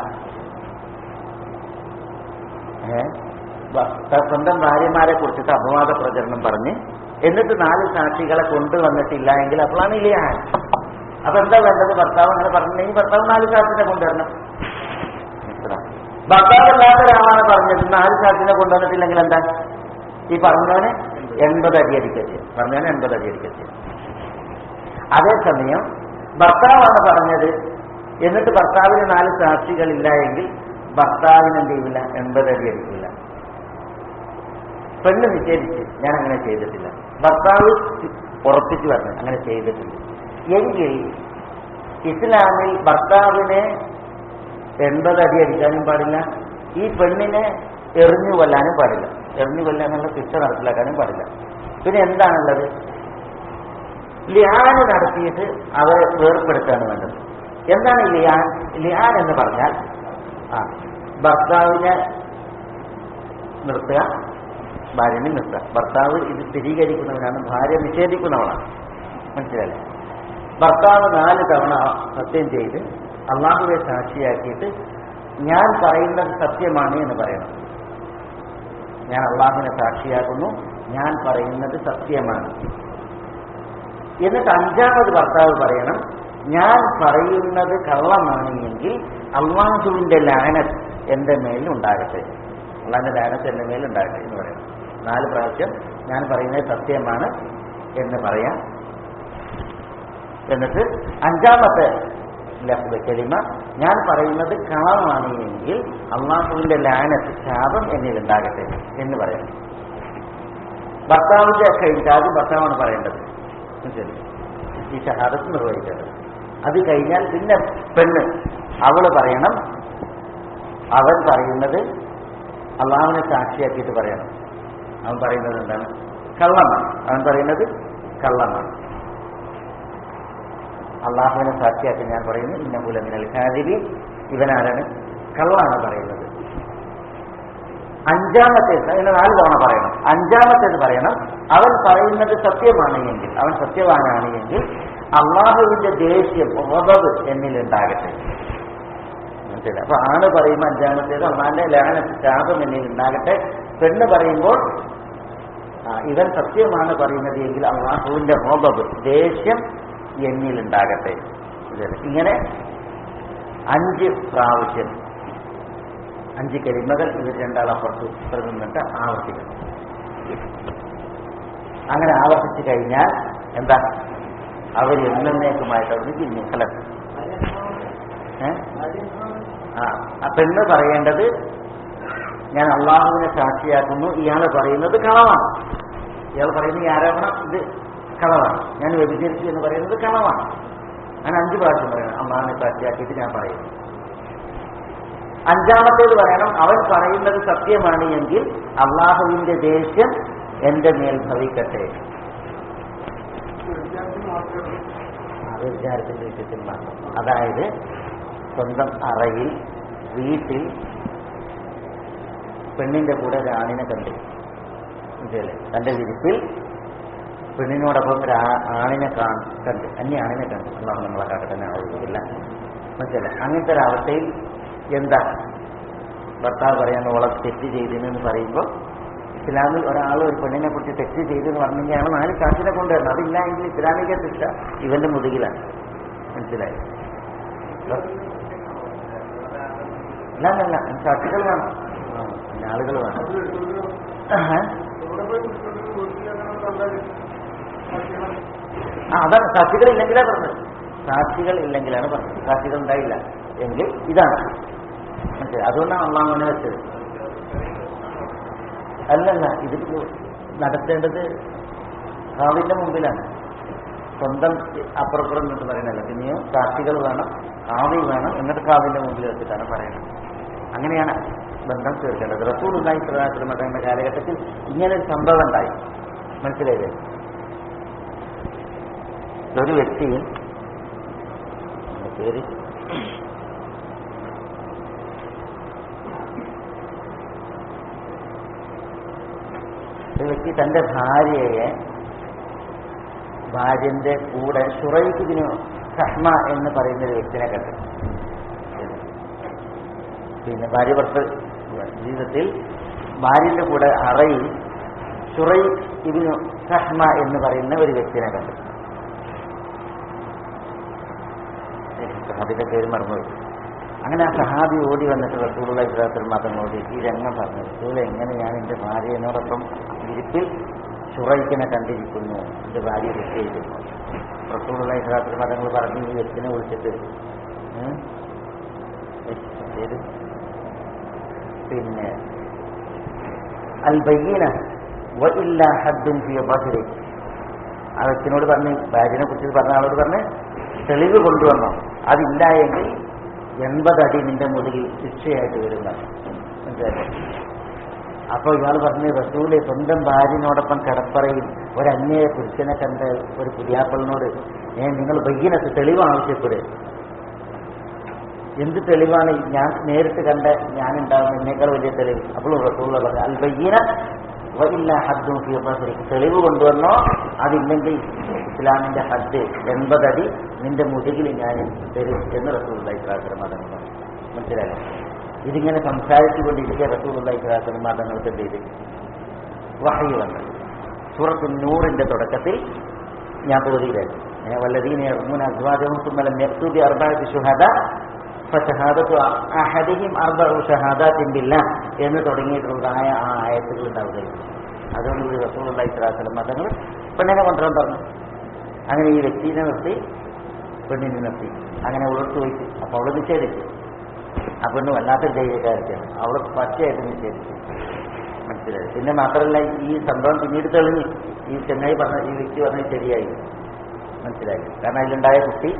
ഏ? ഭ- സ്വന്തം ഭാര്യമാരെ കുറിച്ചിട്ട് അപവാദ പ്രചരണം പറഞ്ഞ് എന്നിട്ട് നാല് സാക്ഷികളെ കൊണ്ടുവന്നിട്ടില്ല എങ്കിൽ അപ്പോഴാണ് ഇല്ലയാൻ അപ്പൊ എന്താ വേണ്ടത് ഭർത്താവ് അങ്ങനെ പറഞ്ഞിട്ടുണ്ടെങ്കിൽ ഭർത്താവ് നാല് സാക്ഷിനെ കൊണ്ടുവരണം മനസ്സിലായോ? ഭർത്താവ് അല്ലാത്ത ഒരാളാണ് പറഞ്ഞത് നാല് സാക്ഷിനെ കൊണ്ടുവന്നിട്ടില്ലെങ്കിൽ എന്താ ഈ പറഞ്ഞവന് എൺപത് അടി അടിക്കത്തി പറഞ്ഞവന് എൺപത് അടി അടിക്കത്തി അതേസമയം ഭർത്താവാണ് പറഞ്ഞത് എന്നിട്ട് ഭർത്താവിന് നാല് സാക്ഷികളില്ല എങ്കിൽ ഭർത്താവിന് എന്ത് ചെയ്യില്ല എൺപത് അടി അടിക്കില്ല പെണ്ണ് നിഷേധിച്ച് ഞാൻ അങ്ങനെ ചെയ്തിട്ടില്ല ഭർത്താവ് ഉറപ്പിച്ചു പറഞ്ഞു അങ്ങനെ ചെയ്തിട്ടില്ല എങ്കിൽ ഇസ്ലാമിൽ ഭർത്താവിനെ എൺപത് അടി അടിക്കാനും പാടില്ല ഈ പെണ്ണിനെ എറിഞ്ഞു കൊല്ലാനും പാടില്ല എറിഞ്ഞു കൊല്ലാനുള്ള ശിക്ഷ നടപ്പിലാക്കാനും പാടില്ല പിന്നെ എന്താണുള്ളത് ലിയാന് നടത്തിയിട്ട് അവരെ വേർപ്പെടുത്തുകയാണ് വേണ്ടത് എന്താണ് ലിയാൻ ലിയാൻ എന്ന് പറഞ്ഞാൽ ആ ഭർത്താവിനെ നിർത്തുക ഭാര്യനെ നിർത്തുക ഭർത്താവ് ഇത് സ്ഥിരീകരിക്കുന്നവനാണ് ഭാര്യ നിഷേധിക്കുന്നവനാണ് മനസ്സിലല്ലേ ഭർത്താവ് നാല് തവണ സത്യം ചെയ്ത് അള്ളാഹുവെ സാക്ഷിയാക്കിയിട്ട് ഞാൻ പറയുന്നത് സത്യമാണ് എന്ന് പറയണം ഞാൻ അള്ളാഹുവിനെ സാക്ഷിയാക്കുന്നു ഞാൻ പറയുന്നത് സത്യമാണ് എന്നിട്ട് അഞ്ചാമത് ഭർത്താവ് പറയണം ഞാൻ പറയുന്നത് കള്ളമാണ് എങ്കിൽ അള്ളാഹുവിന്റെ ലാനത്ത് എന്റെ മേലിൽ ഉണ്ടാകട്ടെ അള്ളാഹിന്റെ ലാനത്ത് എന്റെ മേലിൽ ഉണ്ടാകട്ടെ എന്ന് പറയണം നാല് പ്രാവശ്യം ഞാൻ പറയുന്നത് സത്യമാണ് എന്ന് പറയാം എന്നിട്ട് അഞ്ചാമത്തെ ലഫ്ദ് കലിമ ഞാൻ പറയുന്നത് കളമാണ് എങ്കിൽ അള്ളാഹുവിന്റെ ലാനത്ത് ശാപം എന്നിൽ ഉണ്ടാകട്ടെ എന്ന് പറയണം ഭർത്താവിന്റെ കഴിഞ്ഞിട്ട് ആദ്യം ഭർത്താവാണ് പറയേണ്ടത് മനസ്സിലായി? ഈ ഷഹാദത്ത് നിർവഹിക്കേണ്ടത് അത് കഴിഞ്ഞാൽ പിന്നെ പെണ്ണ് അവള് പറയണം അവൻ പറയുന്നത് അള്ളാഹുവിനെ സാക്ഷിയാക്കിയിട്ട് പറയണം അവൻ പറയുന്നത് എന്താണ് കള്ളമാണ് അവൻ പറയുന്നത് കള്ളമാണ് അള്ളാഹുവിനെ സാക്ഷിയാക്കി ഞാൻ പറയുന്നു ഇന്നമൂല മിനൽ ഖാദിബി ഇവനാരാണ് കള്ളാണ് പറയുന്നത് അഞ്ചാമത്തേത് അതിന് നാല് തവണ പറയണം അഞ്ചാമത്തേത് പറയണം അവൻ പറയുന്നത് സത്യമാണ് എങ്കിൽ അവൻ സത്യവാനാണ് എങ്കിൽ അള്ളാഹുവിന്റെ ദേഷ്യം ഉറവ് എന്നിൽ ഉണ്ടാകട്ടെ മനസ്സിലായി അപ്പൊ ആണ് പറയുമ്പോൾ അഞ്ചാമത്തേത് അള്ളാന്റെ ലാന ശാപം എന്നിൽ ഉണ്ടാകട്ടെ പെണ്ണ് പറയുമ്പോൾ ആ, ഇവൻ സത്യമാണ് പറയുന്നത് എങ്കിൽ അള്ളാഹുവിന്റെ ഹോബബ് ദേഷ്യം എന്നിൽ ഉണ്ടാകട്ടെ ഇതല്ലേ. ഇങ്ങനെ അഞ്ച് പ്രാവശ്യം അഞ്ച് കരിമകൾ ഇവർ രണ്ടാളപ്പുറത്ത് നിന്നിട്ട് ആവർത്തിക്കണം അങ്ങനെ ആവർത്തിച്ചു കഴിഞ്ഞാൽ എന്താ അവർ എന്നേക്കുമായിട്ട് അവർ തിരിഞ്ഞു കലക്കും ഏ? ആ ആ പെണ്ണ് പറയേണ്ടത് ഞാൻ അള്ളാഹുവിനെ സാക്ഷിയാക്കുന്നു ഇയാൾ പറയുന്നത് കളവാണ് ഇയാൾ പറയുന്ന ഈ ആരോപണം ഇത് കളവാണ് ഞാൻ വ്യഭിചരിച്ചു എന്ന് പറയുന്നത് കളവാണ് ഞാൻ അഞ്ച് പ്രാവശ്യം പറയണം അള്ളാഹിനെ സാക്ഷിയാക്കിയിട്ട് ഞാൻ പറയുന്നു അഞ്ചാമത്തേത് പറയണം അവൻ പറയുന്നത് സത്യമാണ് എങ്കിൽ അള്ളാഹുവിന്റെ ദേഷ്യം എന്റെ മേൽ ഭവിക്കട്ടെ അത് വിചാരത്തിന്റെ വിഷയത്തിൽ മാത്രം അതായത് സ്വന്തം അറയിൽ വീട്ടിൽ പെണ്ണിന്റെ കൂടെ ഒരു ആണിനെ കണ്ടു മനസ്സിലല്ലേ തന്റെ വിരിപ്പിൽ പെണ്ണിനോടൊപ്പം ഒരു ആ- ആണിനെ കാ- കണ്ടു അന്യ ആണിനെ കണ്ടു അള്ളാഹു നമ്മളെ കാട്ടത്തന്നെ ആവുകയില്ല മനസ്സിലല്ലേ അങ്ങനത്തെ ഒരു അവസ്ഥയിൽ എന്താ ഭർത്താവ് പറയാൻ ഓളെ തെറ്റ് ചെയ്തെന്ന് പറയുമ്പോൾ ഇസ്ലാമിൽ ഒരാൾ ഒരു പെണ്ണിനെ കുറിച്ച് തെറ്റ് ചെയ്തെന്ന് പറഞ്ഞെങ്കിൽ അയാൾ നാല് സാക്ഷിനെ കൊണ്ടുവരണം അതില്ല എങ്കിൽ ഇസ്ലാമിക ശിക്ഷ ഇവന്റെ മുതുകിലാണ് മനസ്സിലായി അല്ല അല്ല അല്ല സാക്ഷികൾ വേണം ആ, പിന്നെ ആളുകൾ വേണം ആഹാ. ആ അതാണ് സാക്ഷികൾ ഇല്ലെങ്കിലാ പറഞ്ഞത് സാക്ഷികൾ ഇല്ലെങ്കിലാണ് പറഞ്ഞത് സാക്ഷികൾ ഉണ്ടായില്ല എങ്കിൽ ഇതാണ് മനസ്സിലായി അതുകൊണ്ടാണ് അള്ളാഹുവിനെ വെച്ചത് അല്ലല്ല ഇത് നടത്തേണ്ടത് കാവിന്റെ മുമ്പിലാണ് സ്വന്തം അപ്പുറപ്പുറം എന്ന് പറയണല്ലോ പിന്നെയോ സാക്ഷികൾ വേണം കാവി വേണം എന്നിട്ട് കാവിന്റെ മുമ്പിൽ വെച്ചിട്ടാണ് പറയുന്നത് അങ്ങനെയാണ് ബന്ധം തീർക്കേണ്ടത് റസൂൽ ഉണ്ടായി പ്രധാനമന്ത്രിയുടെ കാലഘട്ടത്തിൽ ഇങ്ങനെ ഒരു സംഭവം ഉണ്ടായി മനസ്സിലായില്ലേ ഒരു വ്യക്തി അവന്റെ പേര് ഒരു വ്യക്തി തന്റെ ഭാര്യയെ ഭാര്യന്റെ കൂടെ ഷുറൈഖിന് സഹ്മ എന്ന് പറയുന്ന ഒരു വ്യക്തിനെ കണ്ടു പിന്നെ ഭാര്യ ഭർത്ത ജീവിതത്തിൽ ഭാര്യന്റെ കൂടെ അറയിൽ ഷുറൈ ഇതിന് സഹ്മ എന്ന് പറയുന്ന ഒരു വ്യക്തിനെ കണ്ടു സഹാബിന്റെ പേര് മറന്നുപോയി അങ്ങനെ ആ സഹാബി ഓടി വന്നിട്ട് റസൂലുള്ള ഇബ്രാഹിം മതങ്ങളോട് ഈ രംഗം പറഞ്ഞു റസൂല എങ്ങനെ ഞാൻ എൻ്റെ ഭാര്യനോടൊപ്പം ഇരിപ്പിൽ ഷുറൈക്കിനെ കണ്ടിരിക്കുന്നു എൻ്റെ ഭാര്യ നിശ്ചയിക്കുന്നു റസൂലുള്ള ഇബ്രാഹിം മതങ്ങൾ പറഞ്ഞു ഈ വ്യക്തിനെ വിളിച്ചിട്ട് ഉം, പേര് പിന്നെ അൽ ബയ്യന വ ഇല്ല ഹദ്ദുൻ ഫി ബഹരി ആ വ്യക്തിനോട് പറഞ്ഞ് ഭാര്യനെ കുറിച്ച് പറഞ്ഞ ആളോട് പറഞ്ഞ് തെളിവ് കൊണ്ടുവന്നോ അതില്ല എങ്കിൽ എൺപത് അടി നിന്റെ മുതുകിൽ ശിക്ഷയായിട്ട് വരുന്ന മനസ്സിലായോ അപ്പോൾ ഇയാൾ പറഞ്ഞു റസൂല് സ്വന്തം ഭാര്യനോടൊപ്പം കിടപ്പറയിൽ ഒരു അന്യ പുരുഷനെ കണ്ട് ഒരു പുതിയാപ്പളിനോട് ഏ നിങ്ങൾ ബയ്യനത്ത് തെളിവ് ആവശ്യപ്പെടുക എന്ത് തെളിവാണ് ഞാൻ നേരിട്ട് കണ്ട ഞാൻ ഉണ്ടാകുന്ന എന്നേക്കാൾ വലിയ തെളിവ് അപ്പോൾ റസൂള്ള പറഞ്ഞു അൽ ബയ്യന വഇല്ല ഹദ്ദും ഫീ ബസരി. തെളിവ് കൊണ്ടുവന്നോ അതില്ലെങ്കിൽ ഇസ്ലാമിന്റെ ഹദ് എൺപതടി നിന്റെ മുതുകിൽ ഞാൻ തരും എന്ന് റസൂൽ ഇസ്ലാസ്ലം മതങ്ങൾ പറഞ്ഞു മനസ്സിലായോ ഇതിങ്ങനെ സംസാരിച്ചുകൊണ്ടിരിക്കുക റസൂൽ ഇസ്ലാസ്ലം മതങ്ങൾക്ക് എന്ത് ചെയ്ത് വഹയി വന്നത് സൂറത്ത് നൂറിന്റെ തുടക്കത്തിൽ ഞാൻ തോതിയിലായിരുന്നു വല്ലതീനെ ഇറങ്ങുന്ന അസ്വാദവും തുമ്മലം നെക്തൂബി അർബാദ് ശുഹദ ഫഷഹാദത്തു അഹദിഹിം അർബഉ ഷഹാദാത്തിൻ ബില്ലാ എന്ന് തുടങ്ങിയിട്ടുള്ളതായ ആ ആയത്തുകൾ ഉണ്ടാവുകയും അതുകൊണ്ട് ഇത് റസൂലുള്ള ഇസ്ലാസ്ലം മതങ്ങൾ പെണ്ണിനെ കൊണ്ടുവരാൻ പറഞ്ഞു അങ്ങനെ ഈ വ്യക്തിനെ നിർത്തി പെണ്ണിനെ നിർത്തി അങ്ങനെ ഉളർത്തു വയ്ച്ചു അപ്പൊ അവള് നിഷേധിച്ചു ആ പെണ്ണ് വല്ലാത്ത ധൈര്യക്കാരത്തെയാണ് അവള് പച്ചയായിട്ട് നിഷേധിച്ചു മനസ്സിലായി പിന്നെ മാത്രമല്ല ഈ സംഭവം പിന്നീട് തെളിഞ്ഞു ഈ ചെന്നൈ പറഞ്ഞ ഈ വ്യക്തി പറഞ്ഞത് ശരിയായി മനസ്സിലായി കാരണം അതിലുണ്ടായ കുട്ടി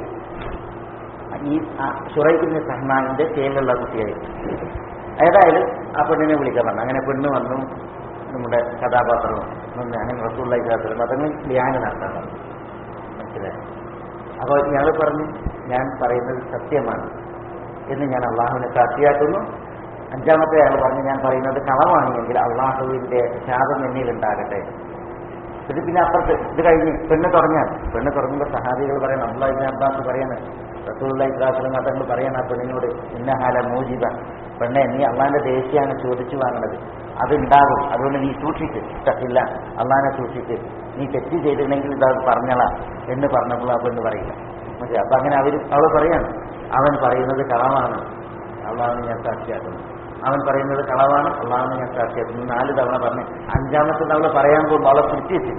ഈ ഷുറൈബിന് സഹ്മാനിന്റെ ചേലുള്ള കുട്ടിയായിരുന്നു ഏതായാലും ആ പെണ്ണിനെ വിളിക്കാൻ പറഞ്ഞു അങ്ങനെ പെണ്ണ് വന്നു നമ്മുടെ കഥാപാത്രവും വന്ന് അങ്ങനെ റസൂള്ള ഇല്ലാത്തത് അതങ്ങൾ ധ്യാനം നടത്താൻ പറഞ്ഞു മനസ്സിലായി അപ്പോൾ ഇയാൾ പറഞ്ഞു ഞാൻ പറയുന്നത് സത്യമാണ് എന്ന് ഞാൻ അള്ളാഹുവിനെ സാക്ഷിയാക്കുന്നു അഞ്ചാമത്തെ അയാൾ പറഞ്ഞു ഞാൻ പറയുന്നത് കളവാണെങ്കിൽ അള്ളാഹുവിന്റെ ശാപം എന്നിൽ ഉണ്ടാകട്ടെ ഇത് പിന്നെ അപ്പുറത്ത് ഇത് കഴിഞ്ഞ് പെണ്ണ് തുടങ്ങാൻ പെണ്ണ് തുടങ്ങുമ്പോൾ സഹാബികൾ പറയണം അള്ളാഹിബിൻ അബ്ബാസ് പറയാണ് റസൂള്ള ഇസ്ലാസ്ലം തങ്ങൾ പറയണം ആ പെണ്ണിനോട് ഇന്ന ഹാല മൂജിബ പെണ്ണെ നീ അള്ളാഹിന്റെ ദേശീയാണ് ചോദിച്ചു വാങ്ങുന്നത് അതുണ്ടാകും അതുകൊണ്ട് നീ സൂക്ഷിക്ക് ഇല്ല അള്ളാഹിനെ സൂക്ഷിക്ക് നീ തെറ്റ് ചെയ്തിട്ടുണ്ടെങ്കിൽ ഇത് പറഞ്ഞളാ എന്ന് പറഞ്ഞപ്പോൾ ആ പെണ്ണ് പറയില്ല മനസ്സിലായി അപ്പൊ അങ്ങനെ അവർ അവൾ പറയാണ് അവൻ പറയുന്നത് കളവാണ് അള്ളാഹിനെ ഞാൻ സാക്ഷിയാക്കുന്നു അവൻ പറയുന്നത് കളവാണ് അള്ളാഹിനെ ഞാൻ സാക്ഷിയാക്കുന്നു നാല് തവണ പറഞ്ഞ് അഞ്ചാമത്തെ തവണ പറയാൻ പോകുമ്പോൾ അവളെ പിടിച്ചു വെച്ചു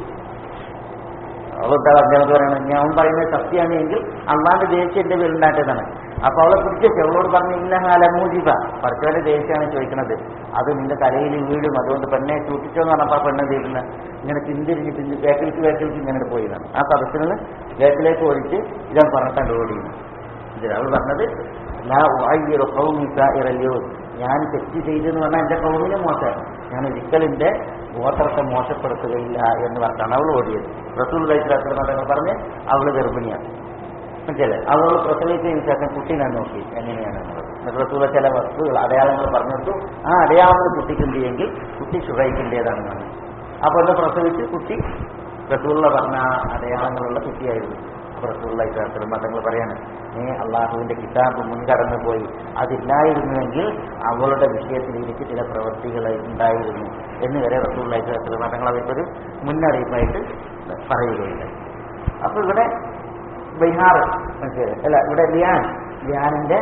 അവളെന്താ അഞ്ചാമത്തെ പറയണത് ഞാൻ അവൻ പറയുന്നത് സത്യമാണ് എങ്കിൽ അള്ളാന്റെ ദേഷ്യം എന്റെ പേരുണ്ടാക്കിയതാണ് അപ്പൊ അവളെ പിടിച്ചു വെച്ചു അവളോട് പറഞ്ഞു ഇന്ന ഹാല മൂജിബ പറച്ചവന്റെ ദേഷ്യമാണ് ചോദിക്കുന്നത് അത് നിന്റെ തലയിൽ വീഴും അതുകൊണ്ട് പെണ്ണെ സൂക്ഷിച്ചോന്ന് പറഞ്ഞപ്പോ ആ പെണ്ണ് തീരുന്ന ഇങ്ങനെ പിന്തിരിഞ്ഞ് പിന്തി വേക്കിലേക്ക് വേക്കിലേക്ക് ഇങ്ങനെ പോയതാണ് ആ സദസ്സിൽ നിന്ന് വേക്കിലേക്ക് ഓടിച്ച് ഇതാ പറഞ്ഞിട്ടാണ് ഓടിയുന്നത് ഇതിൽ അവൾ പറഞ്ഞത് ലാ ഉഅയ്യിറു ഖൗമി സായിറൽ യൗം. ഞാൻ തെറ്റ് ചെയ്തു എന്ന് പറഞ്ഞാൽ എന്റെ കൗമിനെ മോശമാണ് ഞാൻ ഒരിക്കലും എന്റെ ഗോത്രത്തെ മോശപ്പെടുത്തുകയില്ല എന്ന് പറഞ്ഞാണ് അവൾ ഓടിയത് റസൂൽ വൈദ്യരാത്രി മതങ്ങൾ പറഞ്ഞ് അവള് ഗർഭിണിയാണ് മനസ്സിലെ അവൾ പ്രസവിച്ചതിന് ശേഷം കുട്ടീനെ നോക്കി എങ്ങനെയാണ് എന്നുള്ളത് റസൂല ചില വസ്തുക്കൾ അടയാളങ്ങൾ പറഞ്ഞു കൊടുത്തു ആ അടയാളങ്ങൾ കുട്ടിക്കുണ്ടെങ്കിൽ കുട്ടി ഷുറൈക്കിൻ്റെതാണെന്നാണ് അപ്പൊ ഒന്ന് പ്രസവിച്ച് കുട്ടി റസൂള്ള പറഞ്ഞ ആ അടയാളങ്ങളുള്ള കുട്ടിയായിരുന്നു അപ്പൊ റസൂള്ള ഇസ്ലാത്തിൽ മതങ്ങൾ പറയാണ് നീ അള്ളാഹുവിന്റെ കിതാബ് മുൻകടന്നു പോയി അതില്ലായിരുന്നുവെങ്കിൽ അവളുടെ വിഷയത്തിൽ എനിക്ക് ചില പ്രവൃത്തികൾ ഉണ്ടായിരുന്നു എന്ന് വരെ റസൂള്ള ഇസ്ലാത്തിൽ മതങ്ങൾ അവർക്കൊരു മുന്നറിയിപ്പായിട്ട് പറയുകയില്ല അപ്പൊ ഇവിടെ ബിഹാർ മനസ്സിലായി അല്ല ഇവിടെ ലിയാൻ ലിയാനിന്റെ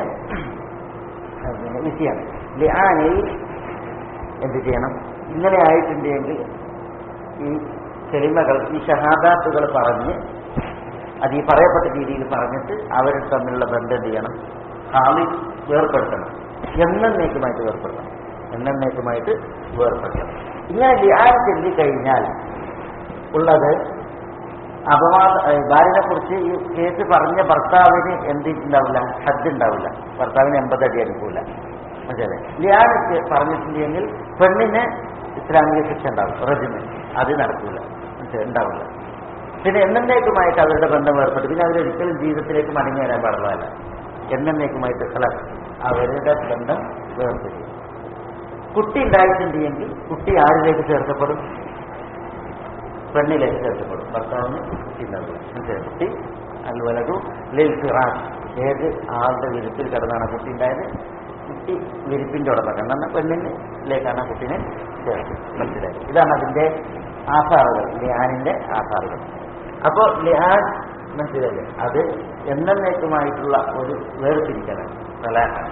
അഹ് പിന്നെ വിഷയം ലിയാനിൽ എന്ത് ചെയ്യണം ഇങ്ങനെ ആയിട്ടുണ്ടെങ്കിൽ ഈ സെലിമകൾ ഈ ഷഹാദാത്തുകൾ പറഞ്ഞ് അത് ഈ പറയപ്പെട്ട രീതിയിൽ പറഞ്ഞിട്ട് അവർ തമ്മിലുള്ള ബന്ധം എന്ത് ചെയ്യണം ഹാളി വേർപ്പെടുത്തണം എന്നേക്കുമായിട്ട് വേർപ്പെടുത്തണം എന്നേക്കുമായിട്ട് വേർപ്പെടുത്തണം ഇങ്ങനെ ലിയാൻ ചൊല്ലിക്കഴിഞ്ഞാൽ ഉള്ളത് അപവാദ ഭാര്യനെ കുറിച്ച് ഈ കേസ് പറഞ്ഞ ഭർത്താവിന് എന്തിട്ടുണ്ടാവില്ല ഹദ് ഉണ്ടാവില്ല ഭർത്താവിന് എൺപത് അടി അടിക്കൂല മനസ്സിലായി ലിയാൻ പറഞ്ഞിട്ടുണ്ടെങ്കിൽ പെണ്ണിന് ഇസ്ലാമിക ശിക്ഷ ഉണ്ടാവും റജിന് അത് നടക്കൂല മനസ്സിലായി ഉണ്ടാവില്ല പിന്നെ എന്നേക്കുമായിട്ട് അവരുടെ ബന്ധം ഏർപ്പെട്ടു പിന്നെ അവരൊരിക്കലും ജീവിതത്തിലേക്ക് മടങ്ങി വരാൻ പാടുള്ളതല്ല എന്നേക്കുമായിട്ട് കല അവരുടെ ബന്ധം വേർപ്പെടും കുട്ടി ഉണ്ടായിട്ടുണ്ടെങ്കിൽ കുട്ടി ആരിലേക്ക് ചേർക്കപ്പെടും പെണ്ണിലേക്ക് ചേർക്കപ്പെടും ഭർത്താവിന് കുട്ടി ഉണ്ടാവില്ല മനസ്സിലായി കുട്ടി അൽവലതു ലിൽ ഫിറാഷ് ഏത് ആളുടെ വിരുപ്പിൽ കിടന്നാണ് കുട്ടി ഉണ്ടായത് കുട്ടി വിരിപ്പിന്റെ ഉടമ എന്നാൽ പെണ്ണിനിലേക്കാണ് ആ കുട്ടീനെ ചേർത്തത് മനസ്സിലായി ഇതാണ് അതിന്റെ ആധാറുകൾ ലിയാനിന്റെ ആധാറുകൾ അപ്പോ ലിയാൻ മനസ്സിലായില്ലേ അത് എന്നേക്കുമായിട്ടുള്ള ഒരു വേർതിരിക്കലാണ് തലാഖാണ്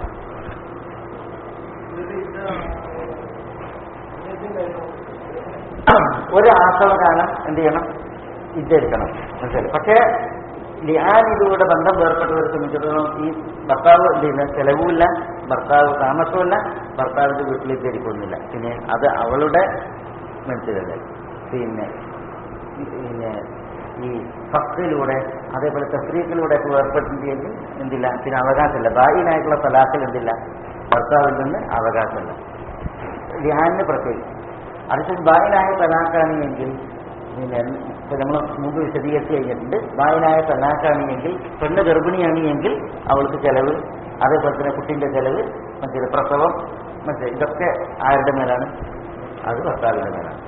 ഒരു ആസവകാലം എന്ത് ചെയ്യണം ഇതെടുക്കണം മനസ്സിലായി പക്ഷേ ലിയാനിലൂടെ ബന്ധം വേർപ്പെട്ടവരെ സംബന്ധിച്ചിടത്തോളം ഈ ഭർത്താവ് എന്ത് ചെയ്യുന്ന ചെലവുമില്ല ഭർത്താവ് താമസവുമില്ല ഭർത്താവിന്റെ വീട്ടിലേക്ക് ഇരിക്കുന്നില്ല പിന്നെ അത് അവളുടെ മനസ്സിലല്ലേ പിന്നെ പിന്നെ ഈ ഫക്കിലൂടെ അതേപോലെ തസ്രീഖിലൂടെ ഒക്കെ വേർപ്പെട്ടിട്ടുണ്ടെങ്കിൽ എന്തില്ല പിന്നെ അവകാശമില്ല ഭാര്യനായിട്ടുള്ള തലാഖിൽ എന്തില്ല ഭർത്താവിൽ നിന്ന് അവകാശമില്ല ധ്യാനിന് പ്രത്യേകിച്ച് അടുത്ത ബായിനായ തലാക്കാണ് എങ്കിൽ പിന്നെ ഇപ്പൊ നമ്മൾ മുമ്പ് വിശദീകരിച്ച് കഴിഞ്ഞിട്ടുണ്ട് ബായിനായ തലാക്കാണ് എങ്കിൽ പെണ്ണ് ഗർഭിണിയാണ് എങ്കിൽ അവൾക്ക് ചെലവ് അതേപോലെ തന്നെ കുട്ടിന്റെ ചെലവ് മറ്റേ പ്രസവം മറ്റേ ഇതൊക്കെ ആരുടെ മേലാണ് അത് ഭർത്താവിന്റെ മേലാണ്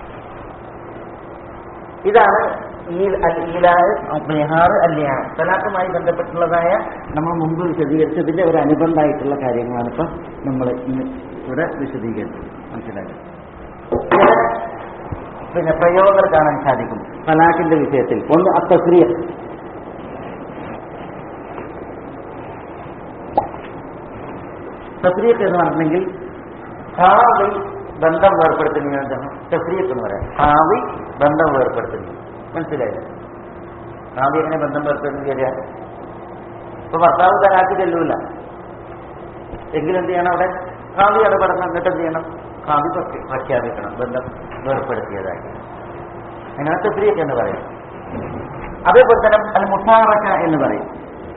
ഇതാണ് ഈ അൽ ഈലാഹ് ബിഹാർ അല്ലിയാണ് തലാഖുമായി ബന്ധപ്പെട്ടുള്ളതായ നമ്മൾ മുമ്പ് വിശദീകരിച്ചതിന്റെ ഒരു അനുബന്ധമായിട്ടുള്ള കാര്യങ്ങളാണ് ഇപ്പം നമ്മൾ ഇന്ന് ഇവിടെ വിശദീകരിച്ചത് മനസ്സിലായത് ചില പിന്നെ പ്രയോഗങ്ങൾ കാണാൻ സാധിക്കും തലാഖിന്റെ വിഷയത്തിൽ ഒന്ന് അത്തസ്രിയ തസ്രിയത്ത് എന്ന് പറഞ്ഞെങ്കിൽ ഹാവി ബന്ധം വേർപ്പെടുത്തുന്ന തസ്രിയത്ത് എന്ന് പറയാം ഹാവി ബന്ധം വേർപ്പെടുത്തുന്നു മനസ്സിലായില്ലേ ഹാവി എങ്ങനെ ബന്ധം വേർപ്പെടുത്തുന്ന ശരിയാ ഇപ്പൊ ഭർത്താവ് തലാക്ക് ചെല്ലൂല എങ്കിലും എന്ത് ചെയ്യണം അവിടെ ഹാവി ഇടപെടണം എന്നിട്ട് എന്ത് ചെയ്യണം ഹാവി പ്രഖ്യ- പ്രഖ്യാപിക്കണം ബന്ധം വേർപ്പെടുത്തിയതായി അങ്ങനെ തസ്രിയത്ത് എന്ന് പറയും അതേപോലെ തന്നെ അൽ മുഷാറക്ക എന്ന് പറയും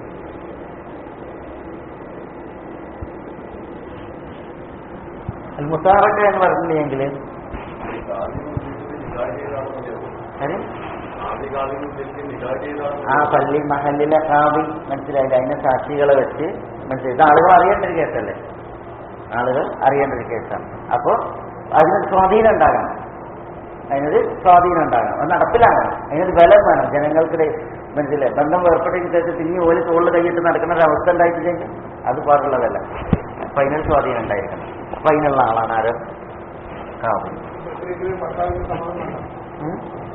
അൽ മുസാറക്ക എന്ന് പറഞ്ഞിട്ടുണ്ടെങ്കിൽ കാര്യം ആ പള്ളി മഹലിലെ കാവി മനസ്സിലായില്ല അതിന്റെ സാക്ഷികളെ വെച്ച് മനസ്സിലായി ഇത് ആളുകൾ അറിയേണ്ട ഒരു കേസല്ലേ ആളുകൾ അറിയേണ്ട ഒരു കേസാണ് അപ്പോ അതിനൊരു സ്വാധീനം ഉണ്ടാകണം അതിനൊരു സ്വാധീനം ഉണ്ടാകണം അത് നടപ്പിലാകണം അതിനൊരു ബലം വേണം ജനങ്ങൾക്കിടയിൽ മനസ്സിലായി ബന്ധം വേർപ്പെട്ടതിന് ശേഷം പിന്നെ ഒരു തോളിൽ കൈയിട്ട് നടക്കുന്ന ഒരു അവസ്ഥ ഉണ്ടായിട്ടില്ലെങ്കിൽ അത് പാടുള്ളതല്ല അപ്പൊ അതിനൊരു സ്വാധീനം ഉണ്ടായിരിക്കണം അപ്പൊ അതിനുള്ള ആളാണ് ആരോ കാവി ഉം?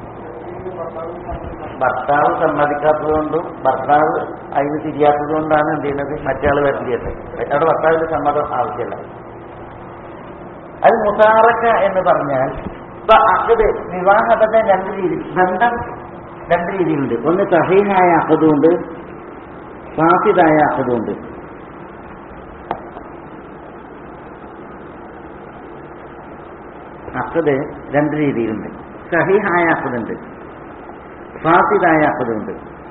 ഭർത്താവ് സമ്മതിക്കാത്തതുകൊണ്ടും ഭർത്താവ് അതിന് തിരിയാത്തത് കൊണ്ടാണ് എന്ത് ചെയ്യുന്നത് മറ്റേ വരുത്തിയത് അവിടെ ഭർത്താവിന്റെ സമ്മതം ആവശ്യമില്ല അത് മുസാറക്ക എന്ന് പറഞ്ഞാൽ ഇപ്പൊ അക്കത് വിവാഹത്തെ രണ്ട് രീതി ബന്ധം രണ്ട് രീതിയിലുണ്ട് ഒന്ന് സഹീഹായ അക്കതുണ്ട് ഫാസിദായ അക്കതുണ്ട് അക്കത് രണ്ട് രീതിയിലുണ്ട് സഹീഹായ അക്കതുണ്ട് ഫാസിദായ അക്കതുണ്ട്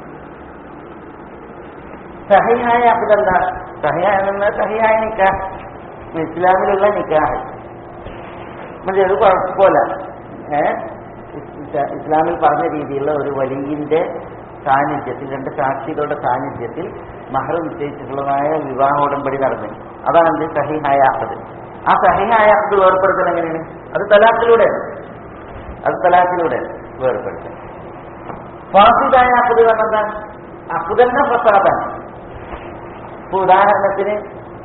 സഹിഹായ അക്കതെന്ത സഹിഹായ എന്ന് സഹിഹായ നിക്കാഹ് ഇസ്ലാമിലുള്ള നിക്കാഹ് മറ്റേ ഒരു കുഴപ്പമില്ല ഏ ഇസ് ഇസ്ലാമിൽ പറഞ്ഞ രീതിയിലുള്ള ഒരു വലിയന്റെ സാന്നിധ്യത്തിൽ രണ്ട് സാക്ഷികളുടെ സാന്നിധ്യത്തിൽ മഹർ നിശ്ചയിച്ചിട്ടുള്ളതായ വിവാഹ ഉടമ്പടി നടന്നു അതാണ് എന്ത് സഹിഹായ അക്കത് ആ സഹിഹായ അക്കത് വേർപ്പെടുത്തൽ എങ്ങനെയാണ് അത് തലാഖിലൂടെയാണ് അത് തലാഖിലൂടെ വേർപ്പെടുത്തൽ ഫാസിദായ അക്കത് പറഞ്ഞാൽ അക്കുതന്നെ ഫസാദാണ് ഇപ്പൊ ഉദാഹരണത്തിന്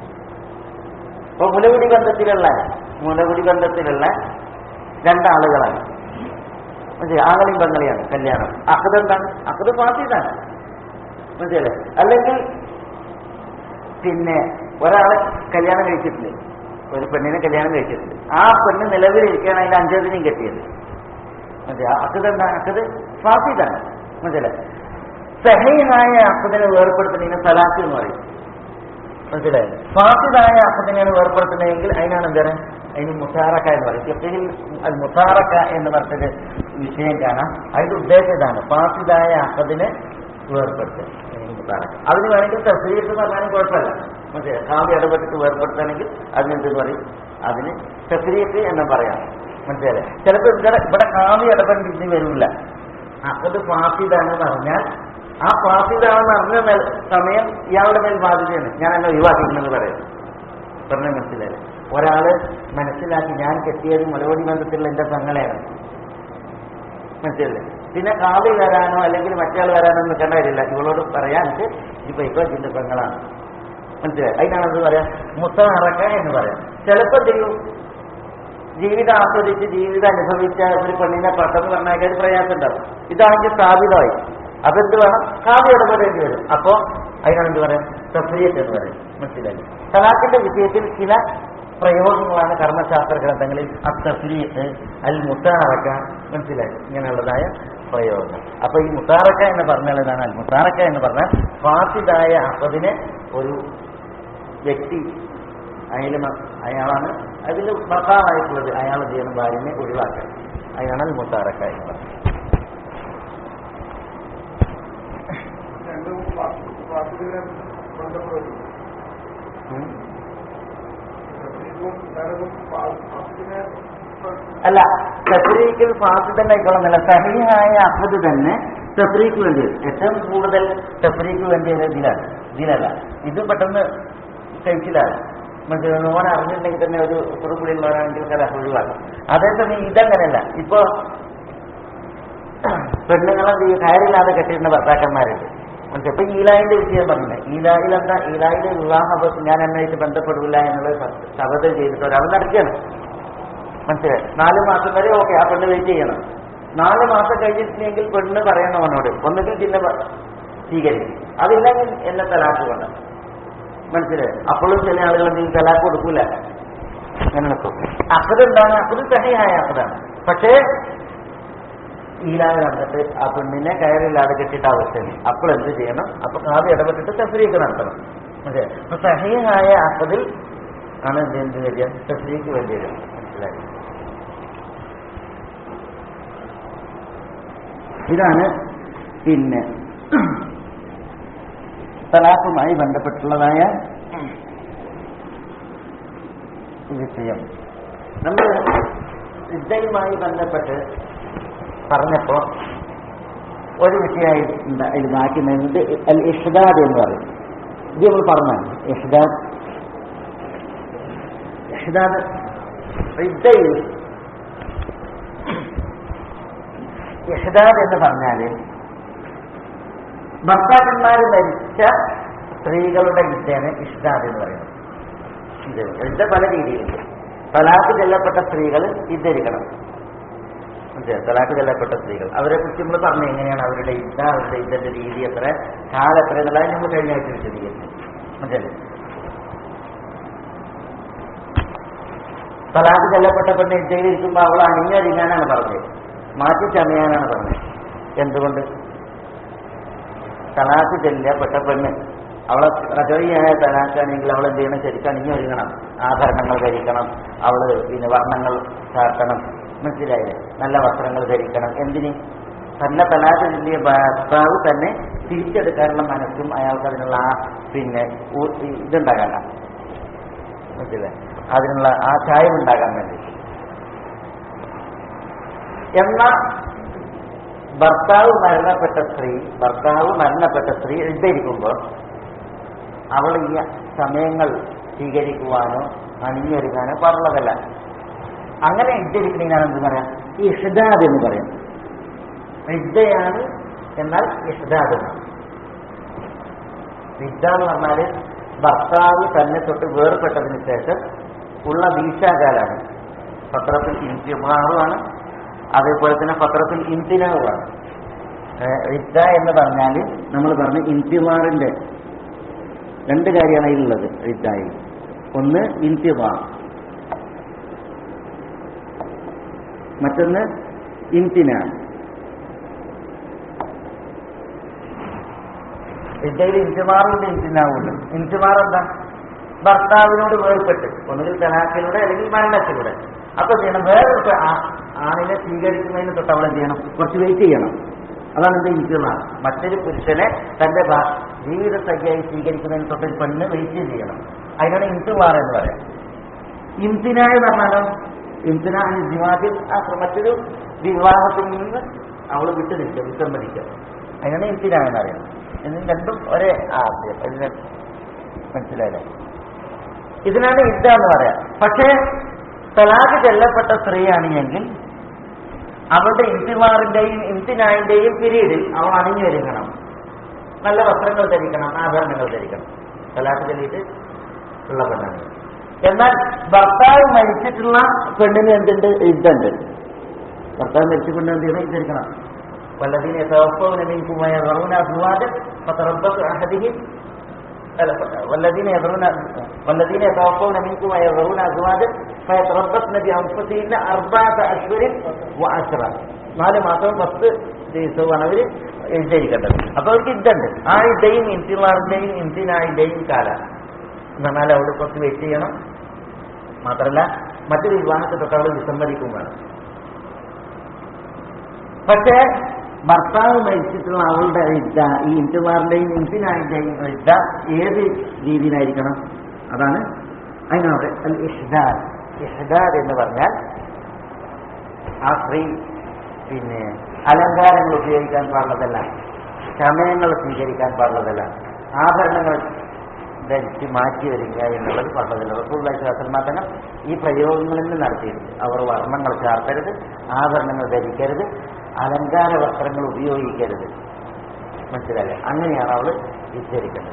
ഇപ്പൊ മുലകുടി ബന്ധത്തിലുള്ള മുലകുടി ബന്ധത്തിലുള്ള രണ്ടാളുകളാണ് മനസ്സിലായി ആങ്ങളെയും പെങ്ങളെയാണ് കല്യാണം അക്കത് എന്താണ് അക്കത് ഫാസിദാണ് മനസ്സിലല്ലേ അല്ലെങ്കിൽ പിന്നെ ഒരാളെ കല്യാണം കഴിച്ചിട്ടില്ല ഒരു പെണ്ണിനെ കല്യാണം കഴിച്ചിട്ടുണ്ട് ആ പെണ്ണ് നിലവിലിരിക്കുകയാണ് അതിന്റെ അഞ്ചതിനെയും കെട്ടിയത് മനസ്സിലായി അക്കത് എന്താണ് അക്കത് ഫാസിദാണ് മനസ്സിലായി സഹീഹായ അക്കതിനെ വേർപ്പെടുത്തുന്നതിന് തലാഖ് എന്ന് പറയും മനസ്സിലായി ഫാസിദായ അക്കതിനെയാണ് വേർപ്പെടുത്തുന്നതെങ്കിൽ അതിനാണ് എന്താണ് അതിന് മുസാറക്ക എന്ന് പറയും ഫിഖിൽ അൽ മുസാറക്ക എന്ന് പറഞ്ഞൊരു വിഷയം കാണാം അതിന്റെ ഉദ്ദേശം ഇതാണ് ഫാസിദായ അക്കതിനെ വേർപ്പെടുത്തുക അതിന് മുസാറക്ക അതിന് വേണമെങ്കിൽ തസ്രീഫ് എന്ന് പറഞ്ഞാലും കുഴപ്പമില്ല മനസ്സിലായി കാവ്യ ഇടപെട്ടിട്ട് വേർപ്പെടുത്തണമെങ്കിൽ അതിനെന്തെന്ന് പറയും അതിന് തസ്രീഫ് എന്ന് പറയാം മനസ്സിലായി ചിലപ്പോൾ ഇവിടെ ഇവിടെ കാവ്യ ഇടപെട്ടിട്ട് വരില്ല അത് ഫാസിദാന്ന് പറഞ്ഞാൽ ആ ഫാസിദാണെന്ന് അറിഞ്ഞ മേൽ സമയം ഇയാളുടെ മേൽ ബാധ്യതയാണ് ഞാൻ എന്നെ ഒഴിവാക്കിയിരുന്നത് പറയാം പറഞ്ഞ മനസ്സിലായില്ല ഒരാള് മനസ്സിലാക്കി ഞാൻ കെട്ടിയത് മുലവടി ബന്ധത്തിലുള്ള എന്റെ പെങ്ങളെയാണ് മനസ്സിലല്ലേ പിന്നെ കാവി വരാനോ അല്ലെങ്കിൽ മറ്റയാൾ വരാനോ നിൽക്കേണ്ട കാര്യമില്ല ഇവളോട് പറയാൻ ഇപ്പൊ ഇപ്പൊ ഇതിന്റെ പെങ്ങളാണ് മനസ്സിലായി അതിനാണത് പറയാം മുത്തറക്ക എന്ന് പറയാം ചിലപ്പോ ചെയ്യും ജീവിതം ആസ്വദിച്ച് ജീവിതം അനുഭവിച്ച ഒരു പെണ്ണിനെ പെട്ടെന്ന് പറഞ്ഞാൽ ഒരു പ്രയാസം ഉണ്ടാവും ഇതാണെങ്കിൽ സ്ഥാപിതമായി അതെന്ത് വേണം കാവ്യ ഇടപെടേണ്ടി വരും അപ്പോ അതിനാണ് എന്ത് പറയാം തസ്രീയത്ത് എന്ന് പറയും മനസ്സിലായി തലാഖിന്റെ വിഷയത്തിൽ ചില പ്രയോഗങ്ങളാണ് കർമ്മശാസ്ത്ര ഗ്രന്ഥങ്ങളിൽ അത്തസ്രീയത്ത് അൽ മുത്താറക്ക മനസ്സിലായി ഇങ്ങനെയുള്ളതായ പ്രയോഗങ്ങൾ അപ്പൊ ഈ മുത്താറക്ക എന്ന് പറഞ്ഞാൽ എന്താണ് അൽ മുത്താറക്ക എന്ന് പറഞ്ഞാൽ ഫാസിദായ അപ്പതിനെ ഒരു വ്യക്തി അയാൾ അയാളാണ് അതിൽ ഭർത്താവായിട്ടുള്ളത് അയാൾ ചെയ്യണം ഭാര്യനെ ഒഴിവാക്കാൻ അതിനാണ് അൽ മുത്താറക്ക എന്ന് പറയുന്നത് രണ്ടും വാക്കുകളെ ബന്ധപ്പെടുന്നു ഉം. തസ്രീഫും തലവും വാക്കിനെ അല്ല തഫ്രീഖിൽ ഫാസിദ് തന്നെ ആയിക്കോളുന്നില്ല സഹിയായ അഹദ് തന്നെ തഫ്രീഖ് വേണ്ടി വരും ഏറ്റവും കൂടുതൽ തഫ്രീഖ് വേണ്ടി വരുന്നത് ഇതിലാണ് ഇതിലല്ല ഇത് പെട്ടെന്ന് കഴിച്ചിലാണ് മനസ്സിലായി ഓൻ അറിഞ്ഞിട്ടുണ്ടെങ്കിൽ തന്നെ ഒരു കുറുക്കുള്ളിലുള്ളവരാണെങ്കിൽ കല ഒഴിവാക്കും അതേസമയം ഇതങ്ങനെയല്ല ഇപ്പോ പെണ്ണുങ്ങളെ ഈ കയറില്ലാതെ കെട്ടിയിരുന്ന ഭർത്താക്കന്മാരുണ്ട് മനസ്സിലായി ഇപ്പൊ ഈലായിന്റെ വിഷയം പറഞ്ഞില്ലേ ഈലായിൽ എന്താ ഈലായിലെ വിവാഹ ഞാൻ എന്നായിട്ട് ബന്ധപ്പെടില്ല എന്നുള്ളത് ശബദം ചെയ്തിട്ട് ഒരാൾ നടക്കുകയാണ് മനസ്സിലായി നാല് മാസം വരെ ഓക്കെ ആ പെണ്ണ് വെയിറ്റ് ചെയ്യണം നാല് മാസം കഴിഞ്ഞിട്ടില്ലെങ്കിൽ പെണ്ണ് പറയണം അവനോട് ഒന്നുകിൽ പിന്നെ പ- സ്വീകരിക്കും അതില്ലെങ്കിൽ എന്നെ തലാക്ക് വേണം മനസ്സിലായി അപ്പോഴും ചില ആളുകൾ എന്തെങ്കിലും തലാക്ക് കൊടുക്കൂല അങ്ങനെ നിൽക്കും അക്കത് എന്താണ് അക്കത് സഹയായ അക്കതാണ് പക്ഷേ ഈലാവ് നടന്നിട്ട് ആ പെണ്ണിനെ കയറില്ലാതെ കെട്ടിയിട്ട് അവസ്ഥയാണ് അപ്പോൾ എന്ത് ചെയ്യണം അപ്പൊ കാവ്യ ഇടപെട്ടിട്ട് തഫ്രീക്ക് നടത്തണം അതെ അപ്പൊ സഹീഹായ അക്കതിൽ ആണ് എന്ത് എന്ത് വരിക തഫ്രീക്ക് വേണ്ടി വരും മനസ്സിലായി ഇതാണ് പിന്നെ തലാഖുമായി ബന്ധപ്പെട്ടുള്ളതായ വിഷയം നമ്മൾ ഇദ്ദയുമായി ബന്ധപ്പെട്ട് പറഞ്ഞപ്പോ ഒരു വിഷയമായി ഉണ്ട് അതിൽ ബാക്കി നിന്നത് അൽ ഇഷ്ദാദ് എന്ന് പറയും ഇത് നമ്മൾ പറഞ്ഞാണ് ഇഷ്ദാദ് ഇഷ്ദാദ് ഇദ്ദയിൽ ഇഷ്ദാദ് എന്ന് പറഞ്ഞാല് ഭർത്താക്കന്മാർ മരിച്ച സ്ത്രീകളുടെ ഇദ്ദയാണ് ഇഷ്ദാദ് എന്ന് പറയുന്നത് ഇത് ഇതിന്റെ പല രീതിയിലുണ്ട് തലാഖ് ചെല്ലപ്പെട്ട സ്ത്രീകൾ ഇദ്ധരിക്കണം മനസ്സിലായോ? തലാഖ് ചെല്ലപ്പെട്ട സ്ത്രീകൾ അവരെ കുറിച്ച് നമ്മൾ പറഞ്ഞു എങ്ങനെയാണ് അവരുടെ ഇദ്ദ അവരുടെ ഇദ്ദന്റെ രീതി എത്ര കാലം എത്ര എന്നുള്ളത് നമ്മൾ കഴിഞ്ഞ ആഴ്ച വിശദീകരിച്ചു മനസ്സിലായി തലാഖ് ചെല്ലപ്പെട്ട പെണ്ണ് ഇദ്ദയിലിരിക്കുമ്പോൾ അവൾ അണിഞ്ഞൊരുങ്ങാനാണ് പറഞ്ഞത് മാറ്റി ചമയാനാണ് പറഞ്ഞത് എന്തുകൊണ്ട് തലാഖ് ചെല്ലപ്പെട്ട പെണ്ണ് അവളെ റജോയിയായ തലാഖാണെങ്കിൽ അവൾ എന്ത് ചെയ്യണം ശരിക്കും അണിഞ്ഞു ഒരുങ്ങണം ആഭരണങ്ങൾ ധരിക്കണം അവള് പിന്നെ വർണ്ണങ്ങൾ ചാർത്തണം മനസ്സിലായില്ലേ നല്ല വസ്ത്രങ്ങൾ ധരിക്കണം എന്തിന് തന്നെ തലാഖ് ചൊല്ലിയ ഭർത്താവ് തന്നെ തിരിച്ചെടുക്കാനുള്ള മനസ്സും അയാൾക്ക് അതിനുള്ള ആ പിന്നെ ഊ- ഈ ഇതുണ്ടാകാൻ മനസ്സിലായി അതിനുള്ള ആ ചായം ഉണ്ടാകാൻ വേണ്ടി എന്ന ഭർത്താവ് മരണപ്പെട്ട സ്ത്രീ ഭർത്താവ് മരണപ്പെട്ട സ്ത്രീ എഴുതിയിരിക്കുമ്പോൾ അവൾ ഈ സമയങ്ങൾ സ്വീകരിക്കുവാനോ അണിഞ്ഞൊരുങ്ങാനോ പാടുള്ളതല്ല അങ്ങനെ ഇജ്ജരിക്കുന്നതിനാണ് എന്ത് പറയാം ഇഷ്ദാദ് എന്ന് പറയാം ഇജ്ജയാണ് എന്നാൽ ഇഷ്ദാദ് എന്നാണ് ഇജ്ജ എന്ന് പറഞ്ഞാൽ ഭർത്താവ് തന്നെ തൊട്ട് വേർപെട്ടതിന് ശേഷം ഉള്ള വീഴ്ചാകാലാണ് പത്രത്തിൽ ഇൻതിമാറുമാണ് അതേപോലെ തന്നെ പത്രത്തിൽ ഇൻതിനാവുമാണ് ഇജ്ജ എന്ന് പറഞ്ഞാൽ നമ്മൾ പറഞ്ഞു ഇൻതിമാറിന്റെ രണ്ട് കാര്യമാണ് അതിലുള്ളത് ഇദ്ദായിൽ ഒന്ന് ഇൻതിമാർ മറ്റൊന്ന് ഇൻതിനാൻ ഇദ്ദയിൽ ഇൻതിമാറുണ്ട് ഇൻതിനാവുണ്ട് ഇൻതിമാർ എന്താ ഭർത്താവിനോട് വേർപെട്ട് ഒന്നുകിൽ തലാഖിലൂടെ അല്ലെങ്കിൽ മരണത്തിലൂടെ അപ്പൊ ചെയ്യണം വേറൊരു ആ- ആണിനെ സ്വീകരിക്കുന്നതിന് തൊട്ട് അവൾ എന്ത് ചെയ്യണം കുറച്ച് വെയിറ്റ് ചെയ്യണം അതാണ് എന്റെ ഇൻതിമാർ മറ്റൊരു പുരുഷനെ തന്റെ ഭ- ജീവിത സഖ്യയായി സ്വീകരിക്കുന്നതിന് തൊട്ട് ഒരു പെണ്ണ് വെയിറ്റ് ചെയ്യണം അതിനാണ് ഇൻതിമാർ എന്ന് പറയാം ഇംതിനായ പറഞ്ഞാലോ ഇംതിനാ ജിമാത്തിൽ ആ മറ്റൊരു വിവാഹത്തിൽ നിന്ന് അവൾ വിട്ടു നിൽക്കുക വിസമ്മതിക്കുക അതിനാണ് ഇംതിനാ എന്ന് പറയുന്നത് ഇതിന് രണ്ടും ഒരേ ആദ്യം ഇതിന് മനസ്സിലായില്ലേ ഇതിനാണ് ഇദ്ദ എന്ന് പറയാം പക്ഷേ തലാഖ് ചെല്ലപ്പെട്ട സ്ത്രീയാണ് എങ്കിൽ അവളുടെ ഇന്തിമാറിന്റെയും ഇന്തിനായിന്റെയും പിരീഡിൽ അവൾ അണിഞ്ഞു ഒരുങ്ങണം നല്ല വസ്ത്രങ്ങൾ ധരിക്കണം ആഭരണങ്ങൾ ധരിക്കണം തലാഖ് ചൊല്ലിയിട്ട് ഉള്ള പെണ്ണാണ് എന്നാൽ ഭർത്താവ് മരിച്ചിട്ടുള്ള പെണ്ണിന് എന്തുണ്ട് ഇതുണ്ട് ഭർത്താവ് മരിച്ച പെണ്ണ് എന്ത് ചെയ്യണം ഇദ്ധരിക്കണം والذين يتوفون منكم ويذرون أزواجا فتربص أحدهم ألا، والذين يذرون والذين يتوفون منكم ويذرون أزواجا فيتربصن بأنفسهن أربعة أشهر وعشرة നാല് മാസവും പത്ത് ദിവസവുമാണ് അവർ എഴുതിയിരിക്കേണ്ടത് അപ്പൊ അവർക്ക് ഇതുണ്ട് ആ ഇതയും ഇന്ത്യമാറിന്റെയും ഇന്ത്യനായിന്റെയും കാലം എന്ന് പറഞ്ഞാൽ അവിടെ കുറച്ച് വെയിറ്റ് ചെയ്യണം മാത്രമല്ല മറ്റൊരു വിവാഹത്തെ തൊട്ട് അവൾ വിസമ്മതിക്കും വേണം പക്ഷേ ഭർത്താവ് മരിച്ചിട്ടുള്ള അവളുടെ ഇദ്ദ ഈ ഇന്ത്യമാറിന്റെയും ഇന്ത്യനായിന്റെയും ഇദ്ദ ഏത് രീതിയിലായിരിക്കണം അതാണ് അതിനോട് അൽ ഇഷ്ദാദ് ഇഷ്ദാദ് എന്ന് പറഞ്ഞാൽ ആ സ്ത്രീ പിന്നെ അലങ്കാരങ്ങൾ ഉപയോഗിക്കാൻ പാടുള്ളതല്ല ചമയങ്ങൾ സ്വീകരിക്കാൻ പാടുള്ളതല്ല ആഭരണങ്ങൾ ധരിച്ച് മാറ്റി വരിക എന്നുള്ളത് പാടുള്ളതല്ല റസൂള്ളി ശാസ്ത്രമാതനം ഈ പ്രയോഗങ്ങളിൽ നിന്ന് നടത്തിയിട്ടുണ്ട് അവർ വർണ്ണങ്ങൾ ചാർത്തരുത് ആഭരണങ്ങൾ ധരിക്കരുത് അലങ്കാര വസ്ത്രങ്ങൾ ഉപയോഗിക്കരുത് മനസ്സിലായില്ലേ അങ്ങനെയാണ് അവൾ വിസ്തരിക്കുന്നത്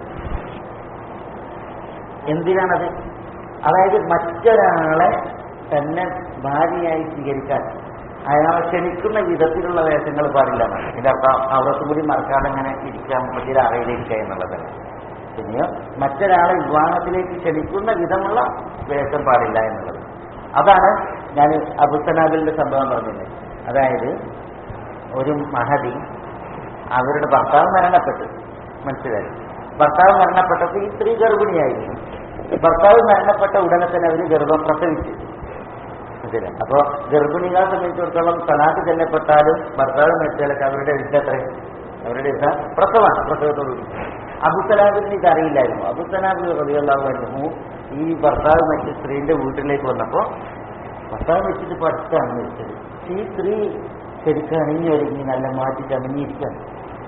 എന്തിനാണത് അതായത് മറ്റൊരാളെ തന്നെ ഭാര്യയായി സ്വീകരിക്കാൻ അയാളെ ക്ഷണിക്കുന്ന വിധത്തിലുള്ള വേഷങ്ങൾ പാടില്ല എന്നാണ് ഇതിന്റെ അർത്ഥം അവിടത്തും കൂടി മറക്കാതെ അങ്ങനെ ഇരിക്കാൻ പറ്റിയ അറയിലിരിക്കുക എന്നുള്ളതാണ് പിന്നെയോ മറ്റൊരാളെ വിവാഹത്തിലേക്ക് ക്ഷണിക്കുന്ന വിധമുള്ള വേഷം പാടില്ല എന്നുള്ളത് അതാണ് ഞാൻ അബുസനാബിലിന്റെ സംഭവം പറഞ്ഞത് അതായത് ഒരു മഹതി അവരുടെ ഭർത്താവ് മരണപ്പെട്ടു മനസ്സിലായി ഭർത്താവ് മരണപ്പെട്ടപ്പോൾ ഈ സ്ത്രീ ഗർഭിണിയായിരുന്നു ഭർത്താവ് മരണപ്പെട്ട ഉടനെ തന്നെ അവർ ഗർഭം പ്രസവിച്ചു മനസ്സിലായി അപ്പോ ഗർഭിണികളെ സംബന്ധിച്ചിടത്തോളം തലാക്ക് ചെല്ലപ്പെട്ടാലും ഭർത്താവ് മരിച്ചാലൊക്കെ അവരുടെ ഇഷ്ട എത്ര അവരുടെ ഇഷ്ട പ്രസവമാണ് പ്രസവത്തോടുകൂടി അബുസലാബിന് ഇതറിയില്ലായിരുന്നു അബുസലാബ് റബിയുള്ളാഹു ഈ ഭർത്താവ് മരിച്ച സ്ത്രീന്റെ വീട്ടിലേക്ക് വന്നപ്പോ ഭർത്താവ് വെച്ചിട്ട് പഠിച്ചാണ് മരിച്ചത് ഈ സ്ത്രീ ശരിക്കും അണിഞ്ഞു ഒരുങ്ങി നല്ല മാറ്റി ചമഞ്ഞിരിക്കാണ്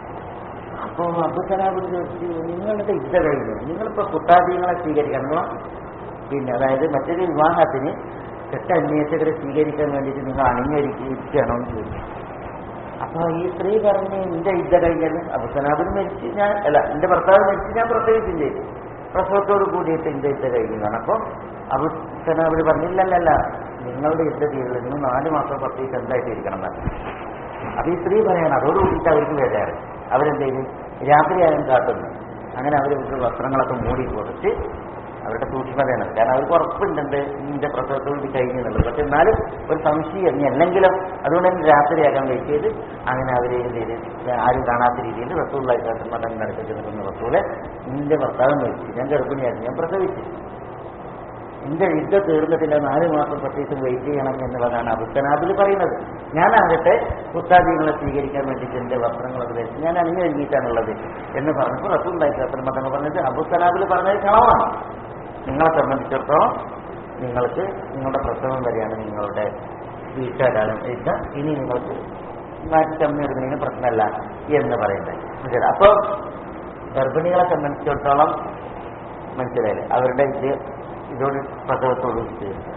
അപ്പോ അബുസലാബിന് ചോദിച്ചു നിങ്ങളുടെ ഇജ്ജ കഴിഞ്ഞു നിങ്ങളിപ്പോ കുട്ടാദീങ്ങളെ സ്വീകരിക്കണമോ പിന്നെ അതായത് മറ്റൊരു വിവാഹത്തിന് കെട്ട അന്വേഷകരെ സ്വീകരിക്കാൻ വേണ്ടിയിട്ട് നിങ്ങൾ അണിഞ്ഞൊരുക്കിയിരിക്കുകയാണോ എന്ന് ചോദിച്ചു അപ്പൊ ഈ സ്ത്രീ പറഞ്ഞു എന്റെ ഇദ്ദ കഴിഞ്ഞാൽ അബുസനാബിന് മരിച്ച് ഞാൻ അല്ല എന്റെ ഭർത്താവ് മരിച്ച് ഞാൻ പ്രസവിക്കും ചെയ്തു പ്രസവത്തോട് കൂടിയിട്ട് എന്റെ ഇദ്ദ കഴിഞ്ഞതാണ് അപ്പൊ അബുസനാബിന് പറഞ്ഞില്ലല്ല നിങ്ങളുടെ യുദ്ധ തീരുന്നത് നിങ്ങൾ നാല് മാസം പ്രത്യേകിച്ച് എന്തായിട്ട് ഇരിക്കണം എന്നാണ് അപ്പൊ ഈ സ്ത്രീ പറയാണ് അതോട് കൂടിയിട്ട് അവർക്ക് വേദാറ് അവരെന്ത് ചെയ്തു രാത്രി ആരും കാട്ടുന്നു അങ്ങനെ അവർ വസ്ത്രങ്ങളൊക്കെ മൂടി കൊടുത്ത് അവരുടെ സൂക്ഷ്മതയാണ് കാരണം അവർക്ക് ഉറപ്പുണ്ട് ഇതിന്റെ പ്രസവത്തോട് കഴിഞ്ഞു എന്നുള്ളത് പക്ഷെ എന്നാലും ഒരു സംശയം ഇനി അല്ലെങ്കിലും അതുകൊണ്ട് തന്നെ രാത്രിയാക്കാൻ വെയിറ്റ് ചെയ്ത് അങ്ങനെ അവർ എന്ത് ചെയ്ത് ആരും കാണാത്ത രീതിയിൽ റസൂള്ളായി മതം നടത്തി നിൽക്കുന്ന റസൂലെ നിന്റെ ഭർത്താവ് മരിച്ചു ഞാൻ ഗർഭിണിയായിരുന്നു ഞാൻ പ്രസവിച്ചു എന്റെ യുദ്ധ തീർന്നിട്ടില്ല നാല് മാസം പ്രത്യേകിച്ചും വെയിറ്റ് ചെയ്യണം എന്നുള്ളതാണ് അബുത്തനാബിൽ പറയുന്നത് ഞാനാകട്ടെ പുസ്താദീങ്ങളെ സ്വീകരിക്കാൻ വേണ്ടിയിട്ട് എന്റെ വസ്ത്രങ്ങളൊക്കെ ധരിച്ച് ഞാൻ അണിഞ്ഞു ഒരുങ്ങിയിട്ടാണുള്ളത് എന്ന് പറഞ്ഞപ്പോൾ റസൂല്ലായി ശാസ്ത്രമതങ്ങൾ പറഞ്ഞത് അബുത്തനാബിൽ പറഞ്ഞത് കളവാണ് നിങ്ങളെ സംബന്ധിച്ചിടത്തോളം നിങ്ങൾക്ക് നിങ്ങളുടെ പ്രസവം വരെയാണ് നിങ്ങളുടെ വീട്ടുകാരാലും ഇല്ല ഇനി നിങ്ങൾക്ക് മാറ്റമ്മയെടുക്കുന്നതിന് പ്രശ്നമല്ല എന്ന് പറയുന്നത് മനസ്സിലായി അപ്പോൾ ഗർഭിണികളെ സംബന്ധിച്ചിടത്തോളം മനസ്സിലായില്ലേ അവരുടെ ഇത് ഇതോട് പ്രസവത്തോട് തീർച്ചയായും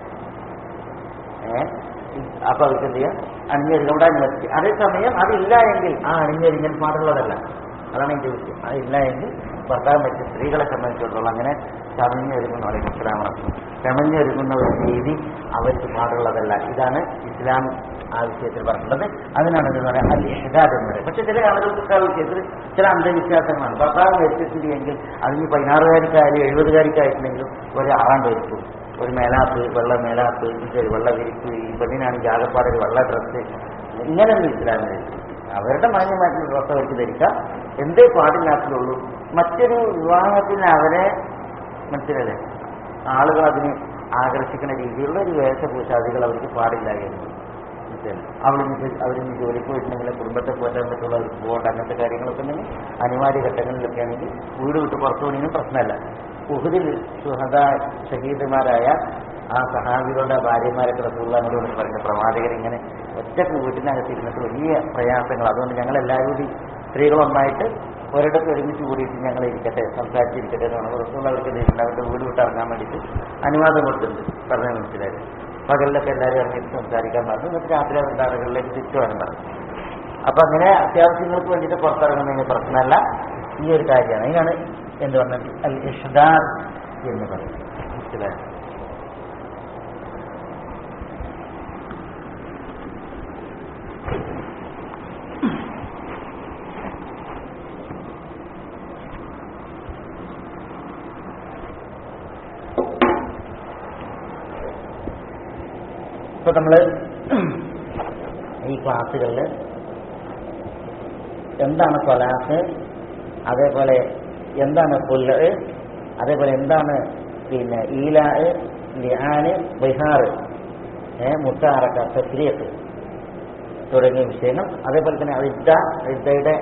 ഏഹ് അപ്പൊ അവർക്ക് എന്ത് ചെയ്യാം അണിഞ്ഞൊരുങ്ങൂടെ അനുവദിച്ചു അതേസമയം അതില്ല എങ്കിൽ ആ അണിഞ്ഞൊരുങ്ങൽ പാടുള്ളതല്ല അതാണ് എന്റെ വിഷയം അതില്ല എങ്കിൽ ഭർത്താവ് മറ്റ് സ്ത്രീകളെ സംബന്ധിച്ചിടത്തോളം അങ്ങനെ ചമഞ്ഞൊരുങ്ങുന്ന അല്ലെങ്കിൽ ഇസ്ലാമാണ് ചമഞ്ഞൊരുങ്ങുന്ന ഒരു രീതി അവർക്ക് പാടുള്ളതല്ല ഇതാണ് ഇസ്ലാം ആ വിഷയത്തിൽ പറഞ്ഞിട്ടുള്ളത് അതിനാണ് എന്ന് പറയാം അൽ ഇഹ്ദാദ് എന്ന് പറയും പക്ഷെ ചില ആളുകൾക്ക് ആ വിഷയത്തിൽ ചില അന്ധവിശ്വാസങ്ങളാണ് ഭർത്താവ് മരിച്ചിട്ടുണ്ടെങ്കിൽ അതിന് പതിനാറുകാരിക്കായാലും എഴുപതുകാരിക്കായിട്ടുണ്ടെങ്കിലും ഒരു ആറാണ്ട് വരിക്കും ഒരു മേലാപ്പ് വെള്ള മേലാപ്പ് ഒരു വെള്ള വിരിപ്പ് ഈ പെണ്ണിനാണെങ്കിൽ ആകെപ്പാടെ ഒരു വെള്ള ഡ്രസ്സ് ഇങ്ങനെയൊന്നും ഇസ്ലാമിൽ അവരുടെ മാന്യമായിട്ടുള്ള ഡ്രസ്സ് അവർക്ക് ധരിക്കാം എന്തേ പാടില്ലാത്തതുള്ളൂ മറ്റൊരു വിവാഹത്തിന് അവരെ മനസ്സിലല്ലേ ആളുകൾ അതിന് ആകർഷിക്കുന്ന രീതിയിലുള്ള ഒരു വേഷഭൂഷാദികൾ അവർക്ക് പാടില്ല എന്ന് മനസ്സിലായി അവളിന് അവരിന്ന് ജോലിക്ക് പോയിട്ടുണ്ടെങ്കിൽ കുടുംബത്തെ പോറ്റാൻ പറ്റുള്ള പോകേണ്ട അങ്ങനത്തെ കാര്യങ്ങളൊക്കെ ഉണ്ടെങ്കിൽ അനിവാര്യ ഘട്ടങ്ങളിലൊക്കെ ആണെങ്കിൽ വീട് വിട്ട് പുറത്തു പോകണമെങ്കിലും പ്രശ്നമല്ല ഉഹുദിൽ സുഹദ ഷഹീദുമാരായ ആ സഹാബികളുടെ ഭാര്യമാരൊക്കെ റസൂള്ളാനോട് പറയുന്ന പ്രവാചകർ ഇങ്ങനെ ഒറ്റക്ക് വീട്ടിനകത്ത് ഇരുന്നിട്ട് വലിയ പ്രയാസങ്ങൾ അതുകൊണ്ട് ഞങ്ങൾ എല്ലാവരും കൂടി സ്ത്രീകളൊന്നായിട്ട് ഒരിടത്ത് ഒരുമിച്ച് കൂടിയിട്ട് ഞങ്ങൾ ഇരിക്കട്ടെ സംസാരിച്ചിരിക്കട്ടെ എന്ന് പറഞ്ഞപ്പോൾ റസൂൾ അവർക്ക് ചെയ്തിട്ടുണ്ട് അവരുടെ വീട് വിട്ട് ഇറങ്ങാൻ വേണ്ടിയിട്ട് അനുവാദം കൊടുത്തിട്ടുണ്ട് പറഞ്ഞ മനസ്സിലായി പകലിലൊക്കെ എല്ലാവരും ഇറങ്ങിയിട്ട് സംസാരിക്കാൻ പറഞ്ഞു എന്നിട്ട് രാത്രി അവരുടെ ആളുകളിലേക്ക് തിരിച്ചു വരാൻ പറഞ്ഞു അപ്പൊ അങ്ങനെ അത്യാവശ്യങ്ങൾക്ക് വേണ്ടിയിട്ട് പുറത്തിറങ്ങുന്നതിന് പ്രശ്നമല്ല ഈ ഒരു കാര്യമാണ് അതിനാണ് എന്ത് പറഞ്ഞത് അൽ ഇഷ്ദാർ എന്ന് പറയും മനസ്സിലായി ഇപ്പൊ നമ്മള് ഈ ക്ലാസ്സുകളിൽ എന്താണ് കൊലാസ് അതേപോലെ എന്താണ് പുല്ല് അതേപോലെ എന്താണ് പിന്നെ ഈല ലിഹാന് ബിഹാർ മുത്താറക്ക തസ്രീഖ് തുടങ്ങിയ വിഷയങ്ങൾ അതേപോലെ തന്നെ ഇദ്ദ ഇദ്ദയുടെ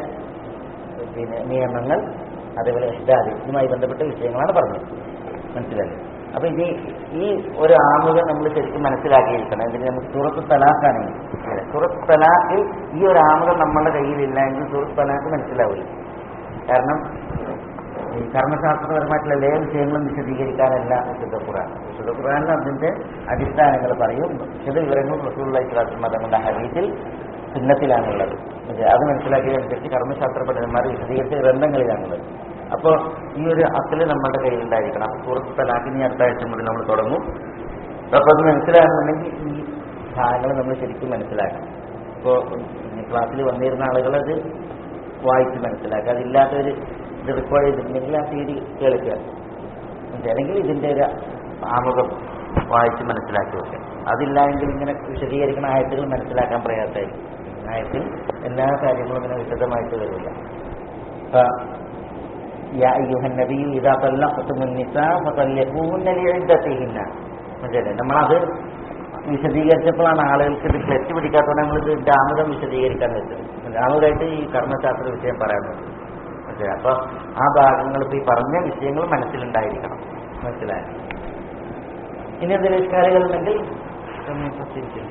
പിന്നെ നിയമങ്ങൾ അതേപോലെ ഇഷ്ടാദി ഇതുമായി ബന്ധപ്പെട്ട വിഷയങ്ങളാണ് പറഞ്ഞത് മനസ്സിലായി അപ്പൊ ഇനി ഈ ഒരു ആമുഖം നമ്മൾ ശരിക്കും മനസ്സിലാക്കിയിരിക്കണം ഇതിന് നമുക്ക് സൂറത്ത് തലാഖാണെങ്കിൽ സൂറത്ത് തലാഖിൽ ഈ ഒരു ആമുഖം നമ്മുടെ കയ്യിലില്ല എങ്കിൽ സൂറത്ത് തലാഖ് മനസ്സിലാവില്ല കാരണം ഈ കർമ്മശാസ്ത്രപരമായിട്ടുള്ള എല്ലാ വിഷയങ്ങളും വിശദീകരിക്കാനല്ല വിശുദ്ധ ഖുർആൻ വിശുദ്ധ ഖുർആനിൽ അതിന്റെ അടിസ്ഥാനങ്ങൾ പറയും വിശദ വിവരങ്ങൾ റസൂലുള്ള ഇസ്ലാം മതങ്ങളുടെ ഹരീത്തിൽ ചിഹ്നത്തിലാണുള്ളത് ഇത് അത് മനസ്സിലാക്കിയതനുസരിച്ച് കർമ്മശാസ്ത്ര പണ്ഡിതന്മാർ വിശദീകരിച്ച ഗ്രന്ഥങ്ങളിലാണുള്ളത് അപ്പോൾ ഈ ഒരു അക്കല് നമ്മുടെ കയ്യിലുണ്ടായിരിക്കണം അപ്പോൾ സൂറത്ത് തലാഖിനി അടുത്ത ആഴ്ച മുതൽ നമ്മൾ തുടങ്ങും അപ്പോൾ അത് മനസ്സിലാകുന്നുണ്ടെങ്കിൽ ഈ ഭാഗങ്ങൾ നമ്മൾ ശരിക്കും മനസ്സിലാക്കണം ഇപ്പോൾ ക്ലാസ്സിൽ വന്നിരുന്ന ആളുകൾ അത് വായിച്ച് മനസ്സിലാക്കുക അതില്ലാത്തവർ ഇത് റെക്കോർഡ് ചെയ്തിട്ടുണ്ടെങ്കിൽ ആ സി ഡി കേൾക്കുക അല്ലെങ്കിൽ ഇതിൻ്റെ ഒരു ആമുഖം വായിച്ച് മനസ്സിലാക്കി വെക്കുക അതില്ല എങ്കിൽ ഇങ്ങനെ വിശദീകരിക്കുന്ന ആയത്തുകൾ മനസ്സിലാക്കാൻ പ്രയാസമായിരിക്കും ആയത്തിൽ എല്ലാ കാര്യങ്ങളും ഇങ്ങനെ വിശദമായിട്ട് വരില്ല അപ്പൊ يا أيها النبي إذا طلقتم النساء فطلقوهن لعدتهن മനസ്സിലായി നമ്മളത് വിശദീകരിച്ചപ്പോഴാണ് ആളുകൾക്ക് ഇത് ക്ലച്ച് പിടിക്കാത്തതുകൊണ്ട് നമ്മൾ ഇത് ഡാമുഖം വിശദീകരിക്കാൻ വെച്ചത് ഡാമുഖമായിട്ട് ഈ കർമ്മശാസ്ത്ര വിഷയം പറയാനുണ്ട് മനസ്സിലായി അപ്പൊ ആ ഭാഗങ്ങൾ ഇപ്പൊ ഈ പറഞ്ഞ വിഷയങ്ങൾ മനസ്സിലുണ്ടായിരിക്കണം മനസ്സിലായി ഇനി എന്തെങ്കിലും നിഷ്കാരികൾ ഉണ്ടെങ്കിൽ ഒന്ന് പ്രത്യേകിച്ച്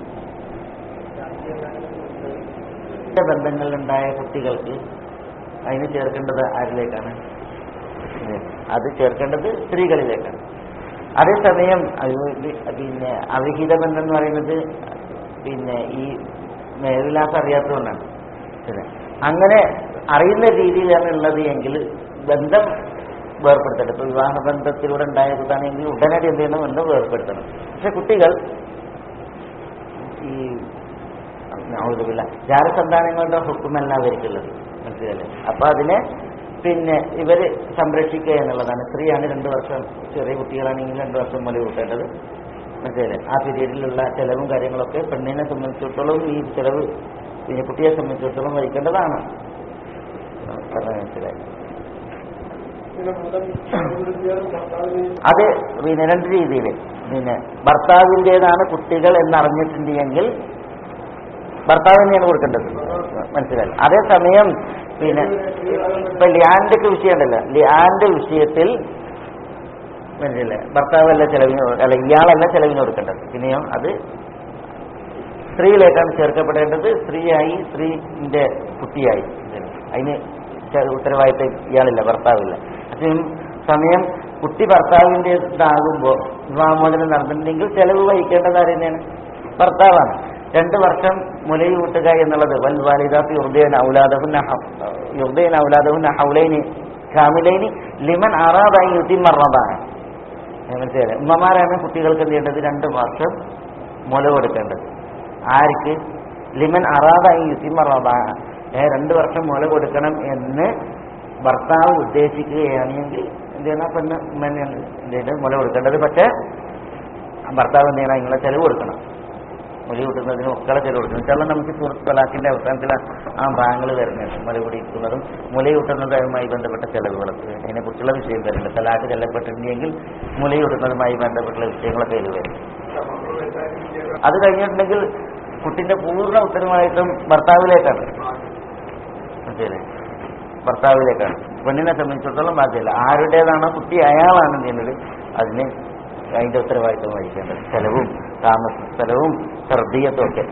ബന്ധങ്ങളിലുണ്ടായ കുട്ടികൾക്ക് അതിന് ചേർക്കേണ്ടത് ആരിലേക്കാണ് ഇത് അത് ചേർക്കേണ്ടത് സ്ത്രീകളിലേക്കാണ് അതേസമയം അത് ഇത് പിന്നെ അവിഹിത ബന്ധം എന്ന് പറയുന്നത് പിന്നെ ഈ മേൽവിലാസം അറിയാത്തതുകൊണ്ടാണ് ശരി. അങ്ങനെ അറിയുന്ന രീതിയിലാണ് ഉള്ളത് എങ്കിൽ ബന്ധം വേർപ്പെടുത്തണം ഇപ്പൊ വിവാഹ ബന്ധത്തിലൂടെ ഉണ്ടായതാണെങ്കിൽ ഉടനടി എന്ത് ചെയ്യണം ബന്ധം വേർപ്പെടുത്തണം പക്ഷെ കുട്ടികൾ ഈ ഔദ്യോഗിക ജാരസന്താനങ്ങളുടെ ഹുക്കുമല്ല അവർക്കുള്ളത് മനസ്സിലല്ലേ അപ്പൊ അതിനെ പിന്നെ ഇവര് സംരക്ഷിക്കുക എന്നുള്ളതാണ് സ്ത്രീയാണ് രണ്ടു വർഷം ചെറിയ കുട്ടികളാണെങ്കിൽ രണ്ടു വർഷം മുല കൂട്ടേണ്ടത് മനസ്സിലല്ലേ ആ പീരീഡിലുള്ള ചെലവും കാര്യങ്ങളൊക്കെ പെണ്ണിനെ സംബന്ധിച്ചിടത്തോളം ഈ ചെലവ് പിന്നെ കുട്ടിയെ സംബന്ധിച്ചിടത്തോളം വഹിക്കേണ്ടതാണ് പറഞ്ഞത് മനസ്സിലായി പിന്നെ മതം അഭിവൃദ്ധിയാലും ഭർത്താവിന് അത് പിന്നെ രണ്ട് രീതിയിൽ പിന്നെ ഭർത്താവിൻ്റെതാണ് കുട്ടികൾ എന്നറിഞ്ഞിട്ടുണ്ട് എങ്കിൽ ഭർത്താവ് തന്നെയാണ് കൊടുക്കേണ്ടത് മനസ്സിലായി അതേസമയം പിന്നെ ഇപ്പൊ ലിയാന്റെ വിഷയമുണ്ടല്ലോ ലിയാന്റെ വിഷയത്തിൽ മനസ്സിലെ ഭർത്താവല്ല ചെലവിന് കൊ- അല്ല ഇയാളല്ല ചെലവിന് കൊടുക്കേണ്ടത് പിന്നെയോ അത് സ്ത്രീയിലേക്കാണ് ചേർക്കപ്പെടേണ്ടത് സ്ത്രീയായി സ്ത്രീന്റെ കുട്ടിയായി അതിന് ചെ- ഉത്തരവാദിത്തം ഇയാളില്ല ഭർത്താവില്ല അതേം സമയം കുട്ടി ഭർത്താവിൻ്റെതാകുമ്പോൾ വിവാഹമോചനം നടന്നിട്ടുണ്ടെങ്കിൽ ചെലവ് വഹിക്കേണ്ടത് ആര് തന്നെയാണ് ഭർത്താവാണ് രണ്ട് വർഷം മുലയൂട്ടുക എന്നുള്ളത് വൽ വാലിദാത്ത് യുർദയൻ ഔലാദഹുന്ന ഹ- യുർദയൻ ഔലാദഹുന്ന ഹൗലൈനി ഖാമിലൈനി ലിമൻ അറാദായി യുതിമറതാണ് മനസ്സിലായി ഉമ്മമാരാണ് കുട്ടികൾക്ക് എന്ത് ചെയ്യേണ്ടത് രണ്ട് വർഷം മുല കൊടുക്കേണ്ടത് ആർക്ക് ലിമൻ അറാദായി യുതിമറതാണ് ഏ രണ്ട് വർഷം മുല കൊടുക്കണം എന്ന് ഭർത്താവ് ഉദ്ദേശിക്കുകയാണെങ്കിൽ എന്ത് ചെയ്യണം പെണ്ണ് ഉമ്മനെയാണ് എന്ത് ചെയ്യേണ്ടത് മുല കൊടുക്കേണ്ടത് പക്ഷേ ഭർത്താവ് എന്ത് ചെയ്യണം നിങ്ങളെ ചെലവ് കൊടുക്കണം മുല കൂട്ടുന്നതിന് ഒക്കളെ ചെലവ് കൊടുക്കണം ചില നമുക്ക് സുഹൃത്ത് തലാഖിന്റെ അവസാനത്തിൽ ആ ബാങ്കുകൾ വരുന്നുണ്ട് മുല കുടിക്കുന്നതും മുലയൂട്ടുന്നതുമായി ബന്ധപ്പെട്ട ചെലവുകളൊക്കെ അതിനെക്കുറിച്ചുള്ള വിഷയം വരുന്നുണ്ട് തലാഖ് ചെല്ലപ്പെട്ടിട്ടുണ്ടെങ്കിൽ മുലയൂട്ടുന്നതുമായി ബന്ധപ്പെട്ടുള്ള വിഷയങ്ങളൊക്കെ ഇതിൽ വരും അത് കഴിഞ്ഞിട്ടുണ്ടെങ്കിൽ കുട്ടിന്റെ പൂർണ്ണ ഉത്തരവാദിത്വം ഭർത്താവിലേക്കാണ് മനസ്സിലായില്ലേ ഭർത്താവിലേക്കാണ് പെണ്ണിനെ സംബന്ധിച്ചിടത്തോളം ബാധ്യല്ല ആരുടേതാണോ കുട്ടി അയാളാണ് ചെയ്യുന്നത് അതിന് അതിന്റെ ഉത്തരവാദിത്വം വഹിക്കേണ്ടത് ചെലവും താമസ സ്ഥലവും ശ്രദ്ധീയത്വം ഒക്കെ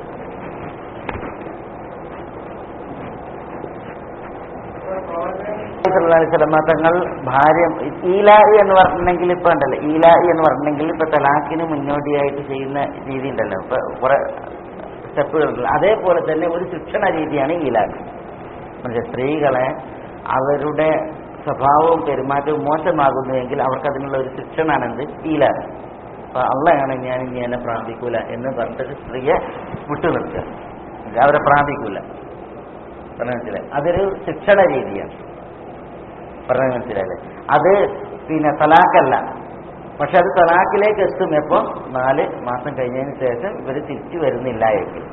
ചിലമ തങ്ങൾ ഭാര്യ ഈലായി എന്ന് പറഞ്ഞിട്ടുണ്ടെങ്കിൽ ഇപ്പൊ ഉണ്ടല്ലോ ഈലായി എന്ന് പറഞ്ഞിട്ടുണ്ടെങ്കിൽ ഇപ്പൊ തലാഖിന് മുന്നോടിയായിട്ട് ചെയ്യുന്ന രീതി ഉണ്ടല്ലോ ഇപ്പൊ കുറെ സ്റ്റെപ്പുകളുണ്ടല്ലോ അതേപോലെ തന്നെ ഒരു ശിക്ഷണ രീതിയാണ് ഈലാഖ് മനസ്സിലായി സ്ത്രീകളെ അവരുടെ സ്വഭാവവും പെരുമാറ്റവും മോശമാകുന്നുവെങ്കിൽ അവർക്ക് അതിനുള്ള ഒരു ശിക്ഷണാണ് എന്ത് ഈലാണ് അപ്പൊ അള്ളയാണ് ഞാൻ ഇനി എന്നെ പ്രാപിക്കൂല എന്ന് പറഞ്ഞിട്ട് സ്ത്രീയെ വിട്ടുനിർത്തുക അവരെ പ്രാപിക്കൂല പറഞ്ഞ മനസ്സിലായി അതൊരു ശിക്ഷണ രീതിയാണ് പറഞ്ഞ മനസ്സിലായില്ലേ അത് പിന്നെ തലാക്കല്ല പക്ഷെ അത് തലാക്കിലേക്ക് എത്തും എപ്പോ നാല് മാസം കഴിഞ്ഞതിന് ശേഷം ഇവർ തിരിച്ചു വരുന്നില്ല എങ്കിൽ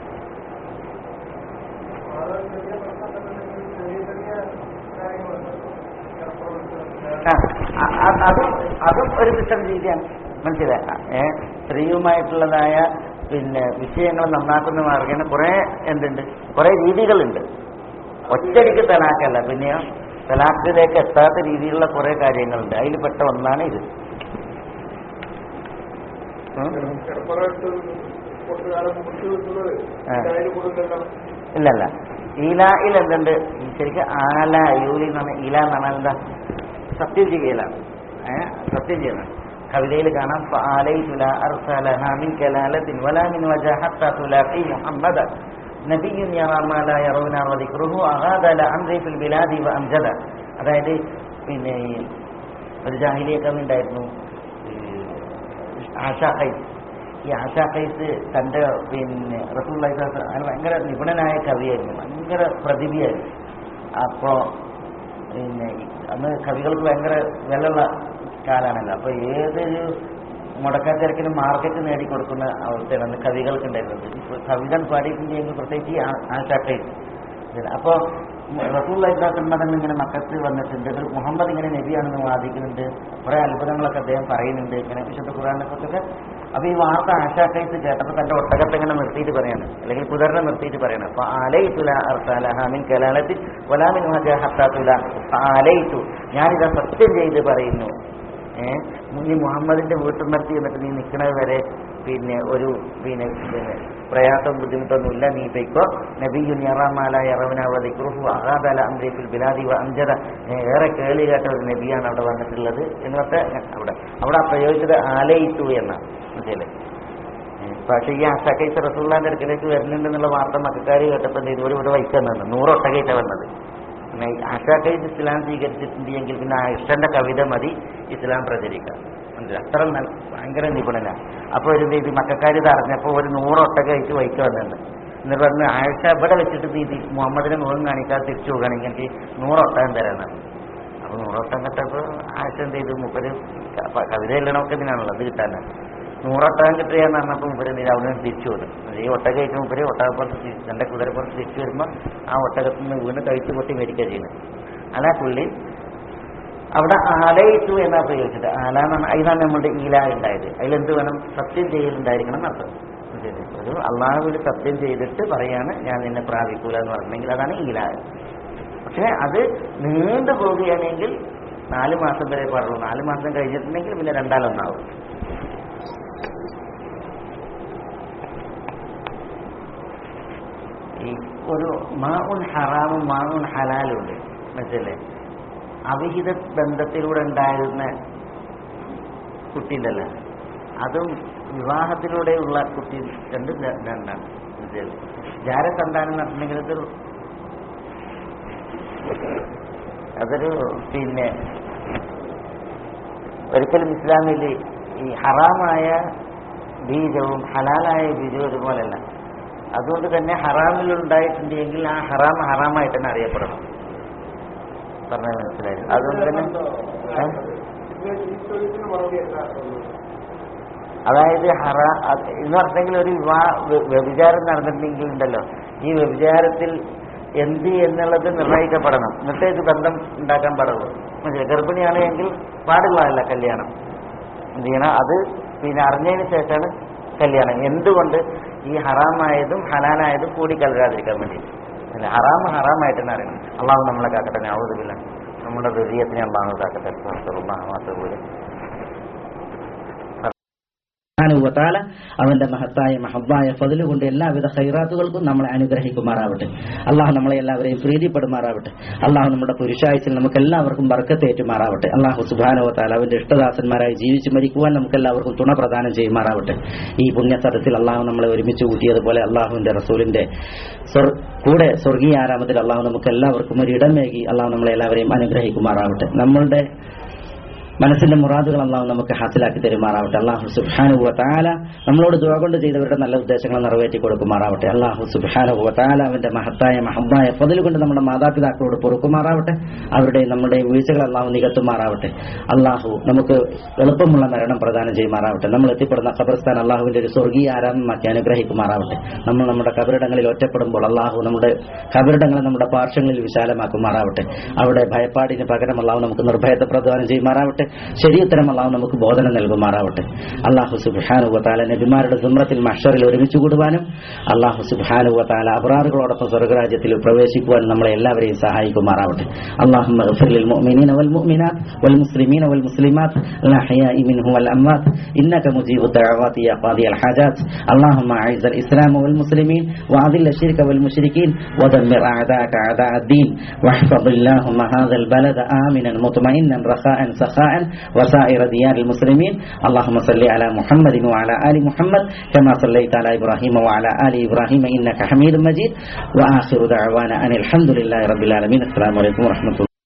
ആ, അ- അ- അതും അതും ഒരു ശിക്ഷണ രീതിയാണ് മനസ്സിലായി ഏ സ്ത്രീയുമായിട്ടുള്ളതായ പിന്നെ വിഷയങ്ങൾ നന്നാക്കുന്ന മാർഗേന കുറെ എന്തുണ്ട് കുറെ രീതികളുണ്ട് ഒറ്റയടിക്ക് തലാക്കല്ല പിന്നെയോ തലാക്കിലേക്ക് എത്താത്ത രീതിയിലുള്ള കുറെ കാര്യങ്ങളുണ്ട് അതിൽ പെട്ട ഒന്നാണ് ഇത് ഉം? കിടപ്പറയിട്ട് കുറച്ചു കാലം മുറിച്ചു വെക്കുന്നത് ആ. അതിന് കൂടുതലാണ് ഇല്ലല്ല ഈലായിൽ എന്തുണ്ട് ഈ ശരിക്കും ആല യൂലി എന്ന് പറഞ്ഞാൽ ഈല എന്ന് പറഞ്ഞാൽ എന്താ സത്യം ചെയ്യലാണ് ഏഹ് സത്യം ചെയ്യലാണ് കവിതയിൽ കാണാം ഫആലൈതുല അർസലഹാ മിൻ കലാലത്തിൻ വലാ മിൻ വജഹ ഹത്താ തുലാഖി മുഹമ്മദ നബിയ്യുൻ യറാ മാ ലാ യറൗന വദിക്റുഹു അഗാദ ലഅംരി ഫിൽ ബിലാദി വഅംജദ അതായത് പിന്നെ ഈ ഒരു ജാഹിലിയ കവി ഉണ്ടായിരുന്നു ഈ ആശാ ഖൈസ് ഈ ആശാ ഖൈസ് തന്റെ പിന്നെ റസൂൽ അയാൾ ഭയങ്കര നിപുണനായ കവിയായിരുന്നു ഭയങ്കര പ്രതിഭയായിരുന്നു അപ്പോ പിന്നെ ഈ അന്ന് കവികൾക്ക് ഭയങ്കര വിലയുള്ള കാലാണല്ലോ അപ്പൊ ഏതൊരു മുടക്കാത്തിരക്കിനും മാർക്കറ്റ് നേടിക്കൊടുക്കുന്ന അവസ്ഥയാണ് അന്ന് കവികൾക്ക് ഉണ്ടായിരുന്നത് ഇപ്പൊ കവിത പാടിയിട്ടുണ്ടെങ്കിൽ പ്രത്യേകിച്ച് ഈ ആ- ആശാ ഖൈസ് അപ്പോ റസൂൽ മതം ഇങ്ങനെ മക്കത്ത് വന്നിട്ടുണ്ട് ഇതിൽ മുഹമ്മദ് ഇങ്ങനെ നബിയാണെന്ന് വാദിക്കുന്നുണ്ട് കുറെ അത്ഭുതങ്ങളൊക്കെ അദ്ദേഹം പറയുന്നുണ്ട് ഇങ്ങനെ വിശുദ്ധ ഖുറാനെ കുറിച്ചൊക്കെ അപ്പൊ ഈ വാർത്ത ആശാക്കയത്ത് കേട്ടപ്പോ തന്റെ ഒട്ടകത്തെ ഇങ്ങനെ നിർത്തിയിട്ട് പറയാണ് അല്ലെങ്കിൽ കുതിരനെ നിർത്തിയിട്ട് പറയാണ് അപ്പൊ ആലയിത്തുല അർസാലഹാമിൻ കലാലത്തിൽ വലാമിൻ ഹത്താത്തുല ആലയിത്തു ഞാനിതാ സത്യം ചെയ്ത് പറയുന്നു ഏഹ് നീ മുഹമ്മദിന്റെ വീട്ടിൽ നിർത്തി എന്നിട്ട് നീ നിൽക്കുന്നത് വരെ പിന്നെ ഒരു പിന്നെ പിന്നെ പ്രയാസം ബുദ്ധിമുട്ടൊന്നും ഇല്ല നീ പൊയ്ക്കോ നബിയുൻ യറാമാല യറവനാവതിക്രുഹു അഹാദല അംരീഫിൽ ബിലാദി വ അംജദ ഏ, ഏറെ കേളി കേട്ട ഒരു നബിയാണ് അവിടെ വന്നിട്ടുള്ളത് എന്നൊക്കെ അവിടെ അവിടെ പ്രയോഗിച്ചത് ആലയിത്തു എന്നാണ് മനസ്സിലെ പക്ഷേ ഈ അഷക്കൈസ് റസൂള്ളാന്റെ അടുക്കലേക്ക് വരുന്നുണ്ടെന്നുള്ള വാർത്ത മക്കാർ കേട്ടപ്പോൾ എന്ത് ചെയ്തു? ഒരു ഇവിടെ വൈക്കാൻ നിന്ന് നൂറ് ഒട്ടകയിട്ട വന്നത് പിന്നെ അഷക്കൈസ് ഇസ്ലാം സ്വീകരിച്ചിട്ടുണ്ടെങ്കിൽ പിന്നെ ആ ഇഷ്ടന്റെ കവിത മതി ഇസ്ലാം പ്രചരിക്കാം മനസ്സിലായി അത്ര നല്ല ഭയങ്കര നിപുണനാണ് അപ്പോൾ ഒരു ഇത് മക്കാർ ഇത് അറിഞ്ഞപ്പോൾ ഒരു നൂറ് ഒട്ടകയിട്ട് വൈക്ക് വന്നിട്ടുണ്ട് എന്നിട്ട് പറഞ്ഞു ആഴ്ച ഇവിടെ വെച്ചിട്ട് നീ തി- മുഹമ്മദിനെ മുഖം കാണിക്കാതെ തിരിച്ചു പോകുകയാണെങ്കിൽ എനിക്ക് നൂറ് ഒട്ടകം തരാനാണ് അപ്പൊ നൂറൊട്ടം കിട്ടപ്പോൾ ആഴ്ച എന്ത് ചെയ്തു മുപ്പര് ക- കവിത എല്ലണമൊക്കെ ഇതിനാണല്ലോ അത് കിട്ടാനാണ് നൂറൊട്ടകം കിട്ടുകയെന്ന് പറഞ്ഞപ്പോൾ മുപ്പര് എന്ത് ചെയ്തു അവിടെ നിന്ന് തിരിച്ചു വരും ഈ ഒട്ടകയിട്ട് മുപ്പര് ഒട്ടകപ്പുറത്ത് തിരി- തന്റെ കുതിരപ്പുറത്ത് തിരിച്ചു വരുമ്പോൾ ആ ഒട്ടകത്തിൽ നിന്ന് വീണ്ടും കഴിച്ചു പൊട്ടി മരിക്കുക ചെയ്യുന്നത് അല്ല പുള്ളി അവിടെ ആലയിട്ടു എന്നാ പ്രയോഗിച്ചത് ആല എന്ന് പറഞ്ഞാൽ അതിനാണ് നമ്മളുടെ ഈല ഉണ്ടായത് അതിലെന്ത് വേണം സത്യം ചെയ്യലുണ്ടായിരിക്കണം എന്നർത്ഥം ശരി. ഒരു അള്ളാഹുവിൽ സത്യം ചെയ്തിട്ട് പറയാണ് ഞാൻ നിന്നെ പ്രാപിക്കൂല എന്ന് പറഞ്ഞെങ്കിൽ അതാണ് ഈല പക്ഷെ അത് നീണ്ടു പോവുകയാണെങ്കിൽ നാല് മാസം വരെ പാടുള്ളൂ നാല് മാസം കഴിഞ്ഞിട്ടുണ്ടെങ്കിൽ പിന്നെ രണ്ടാലൊന്നാവും ഈ ഒരു മാഉൻ ഹറാമും മാഉൻ ഹലാലും ഉണ്ട് മനസ്സിലെ അവിഹിത ബന്ധത്തിലൂടെ ഉണ്ടായിരുന്ന കുട്ടിയുണ്ടല്ലോ അതും വിവാഹത്തിലൂടെയുള്ള കുട്ടി രണ്ട് ര- രണ്ടാണ് മനസ്സിലായില്ലേ? ജാരസന്താനം നടത്തണമെങ്കിൽ അതൊരു അതൊരു പിന്നെ ഒരിക്കലും ഇസ്ലാമിൽ ഈ ഹറാമായ ബീജവും ഹലാലായ ബീജവും ഒരുപോലല്ല അതുകൊണ്ട് തന്നെ ഹറാമിൽ ഉണ്ടായിട്ടുണ്ടെങ്കിൽ ആ ഹറാം ഹറാമായിട്ട് തന്നെ അറിയപ്പെടണം പറഞ്ഞത് മനസ്സിലായി അതുകൊണ്ട് തന്നെ ഏ? ഈ ചോദ്യത്തിന് മറുപടി എന്താ ഉള്ളത്? അതായത് ഹറ അത് എന്ന് പറഞ്ഞെങ്കിൽ ഒരു വിവാഹ വ്യ- വ്യഭിചാരം നടന്നിട്ടുണ്ടെങ്കിൽ ഉണ്ടല്ലോ ഈ വ്യഭിചാരത്തിൽ എന്ത് എന്നുള്ളത് നിർണ്ണയിക്കപ്പെടണം എന്നിട്ടേ ഇത് ബന്ധം ഉണ്ടാക്കാൻ പാടുള്ളൂ മനസ്സിലായോ? ഗർഭിണിയാണെങ്കിൽ പാടുള്ളതല്ല കല്യാണം എന്ത് ചെയ്യണം അത് പിന്നെ അറിഞ്ഞതിന് ശേഷമാണ് കല്യാണം എന്തുകൊണ്ട് ഈ ഹറാമായതും ഹലാലായതും കൂടി കലരാതിരിക്കാൻ വേണ്ടി അല്ല ഹറാം ഹറാമായിട്ട് തന്നെ അറിയണം അള്ളാഹു നമ്മളെ കാക്കട്ടെ ഞാവുതില്ല നമ്മുടെ ഹൃദയത്തിനെ അള്ളാഹു കാക്കട്ടെ പോലെ സുബ്ഹാനഹുവതആല അവന്റെ മഹത്തായ മഹബായ ഫതില് കൊണ്ട് എല്ലാവിധ ഖൈറാത്തുകൾക്കും നമ്മളെ അനുഗ്രഹിക്കുമാറാവട്ടെ അള്ളാഹു നമ്മളെ എല്ലാവരെയും പ്രീതിപ്പെടുമാറാവട്ടെ അള്ളാഹു നമ്മുടെ പുരുഷായുസിൽ നമുക്ക് എല്ലാവർക്കും ബർക്കത്തേറ്റുമാറാവട്ടെ അള്ളാഹു സുബാനുവത്താല അവന്റെ ഇഷ്ടദാസന്മാരായി ജീവിച്ചു മരിക്കുവാൻ നമുക്ക് എല്ലാവർക്കും തുണ പ്രദാനം ചെയ്യുമാറാവട്ടെ ഈ പുണ്യസദത്തിൽ അള്ളാഹു നമ്മളെ ഒരുമിച്ച് കൂട്ടിയതുപോലെ അള്ളാഹുവിന്റെ റസൂലിന്റെ സ്വർ- കൂടെ സ്വർഗീയ ആരാമത്തിൽ അള്ളാഹു നമുക്ക് എല്ലാവർക്കും ഒരു ഇടമേകി അള്ളാഹു നമ്മളെ എല്ലാവരെയും അനുഗ്രഹിക്കുമാറാവട്ടെ നമ്മളുടെ മനസ്സിന്റെ മുറാദുകൾ അള്ളാഹു നമുക്ക് ഹാസിലാക്കി തരുമാറാവട്ടെ അള്ളാഹു സുബാനുഭവ താല നമ്മളോട് ദുവ കൊണ്ട് ചെയ്തവരുടെ നല്ല ഉദ്ദേശങ്ങൾ നിറവേറ്റി കൊടുക്കുമാറാവട്ടെ അള്ളാഹു സുബാനുഭവ താല അവന്റെ മഹത്തായ മഹബായ പതിൽ കൊണ്ട് നമ്മുടെ മാതാപിതാക്കളോട് പൊറുക്കുമാറാവട്ടെ അവരുടെ നമ്മുടെ വീഴ്ചകൾ അള്ളാഹു നികത്തുമാറാവട്ടെ അള്ളാഹു നമുക്ക് എളുപ്പമുള്ള മരണം പ്രദാനം ചെയ്യുമാറാവട്ടെ നമ്മൾ എത്തിപ്പെടുന്ന ഖബർസ്ഥാൻ അള്ളാഹുവിന്റെ ഒരു സ്വർഗീയ ആരാമമാക്കി അനുഗ്രഹിക്കുമാറാവട്ടെ നമ്മൾ നമ്മുടെ കബറിടങ്ങളിൽ ഒറ്റപ്പെടുമ്പോൾ അള്ളാഹു നമ്മുടെ കബറിടങ്ങളെ നമ്മുടെ പാർശ്വങ്ങളിൽ വിശാലമാക്കുമാറാവട്ടെ അവിടെ ഭയപ്പാടിന് പകരം അള്ളാഹു നമുക്ക് നിർഭയത്തെ പ്രദാനം ചെയ്യുമാറാവട്ടെ ശരിയുത്തരം അള്ളാഹു നമുക്ക് ബോധനം നൽകുമാറാവട്ടെ അള്ളാഹു സുബാനുവത്താല നബിമാരുടെ സുമ്രത്തിൽ മഷറിൽ ഒരുമിച്ച് കൂടുവാനും അള്ളാഹു സുബാനുവത്താല അബ്രാറുകളോടൊപ്പം സ്വർഗരാജ്യത്തിൽ പ്രവേശിക്കുവാനും നമ്മളെ എല്ലാവരെയും സഹായിക്കുമാറാവട്ടെ അള്ളാഹു للمؤمنين والمؤمنات والمسلمين والمسلمات الأحياء منهم والأموات إنك مجيب الدعوات يا قاضي الحاجات اللهم أعز الإسلام والمسلمين وأذل الشرك والمشركين ودمر أعداءك أعداء الدين واحفظ اللهم هذا البلد آمنا مطمئنا رخاء سخاء وسائر ديار المسلمين اللهم صل على محمد وعلى آل محمد كما صليت على إبراهيم وعلى آل إبراهيم إنك حميد مجيد وآخر دعوانا أن الحمد لله رب العالمين السلام عليكم ورحمة الله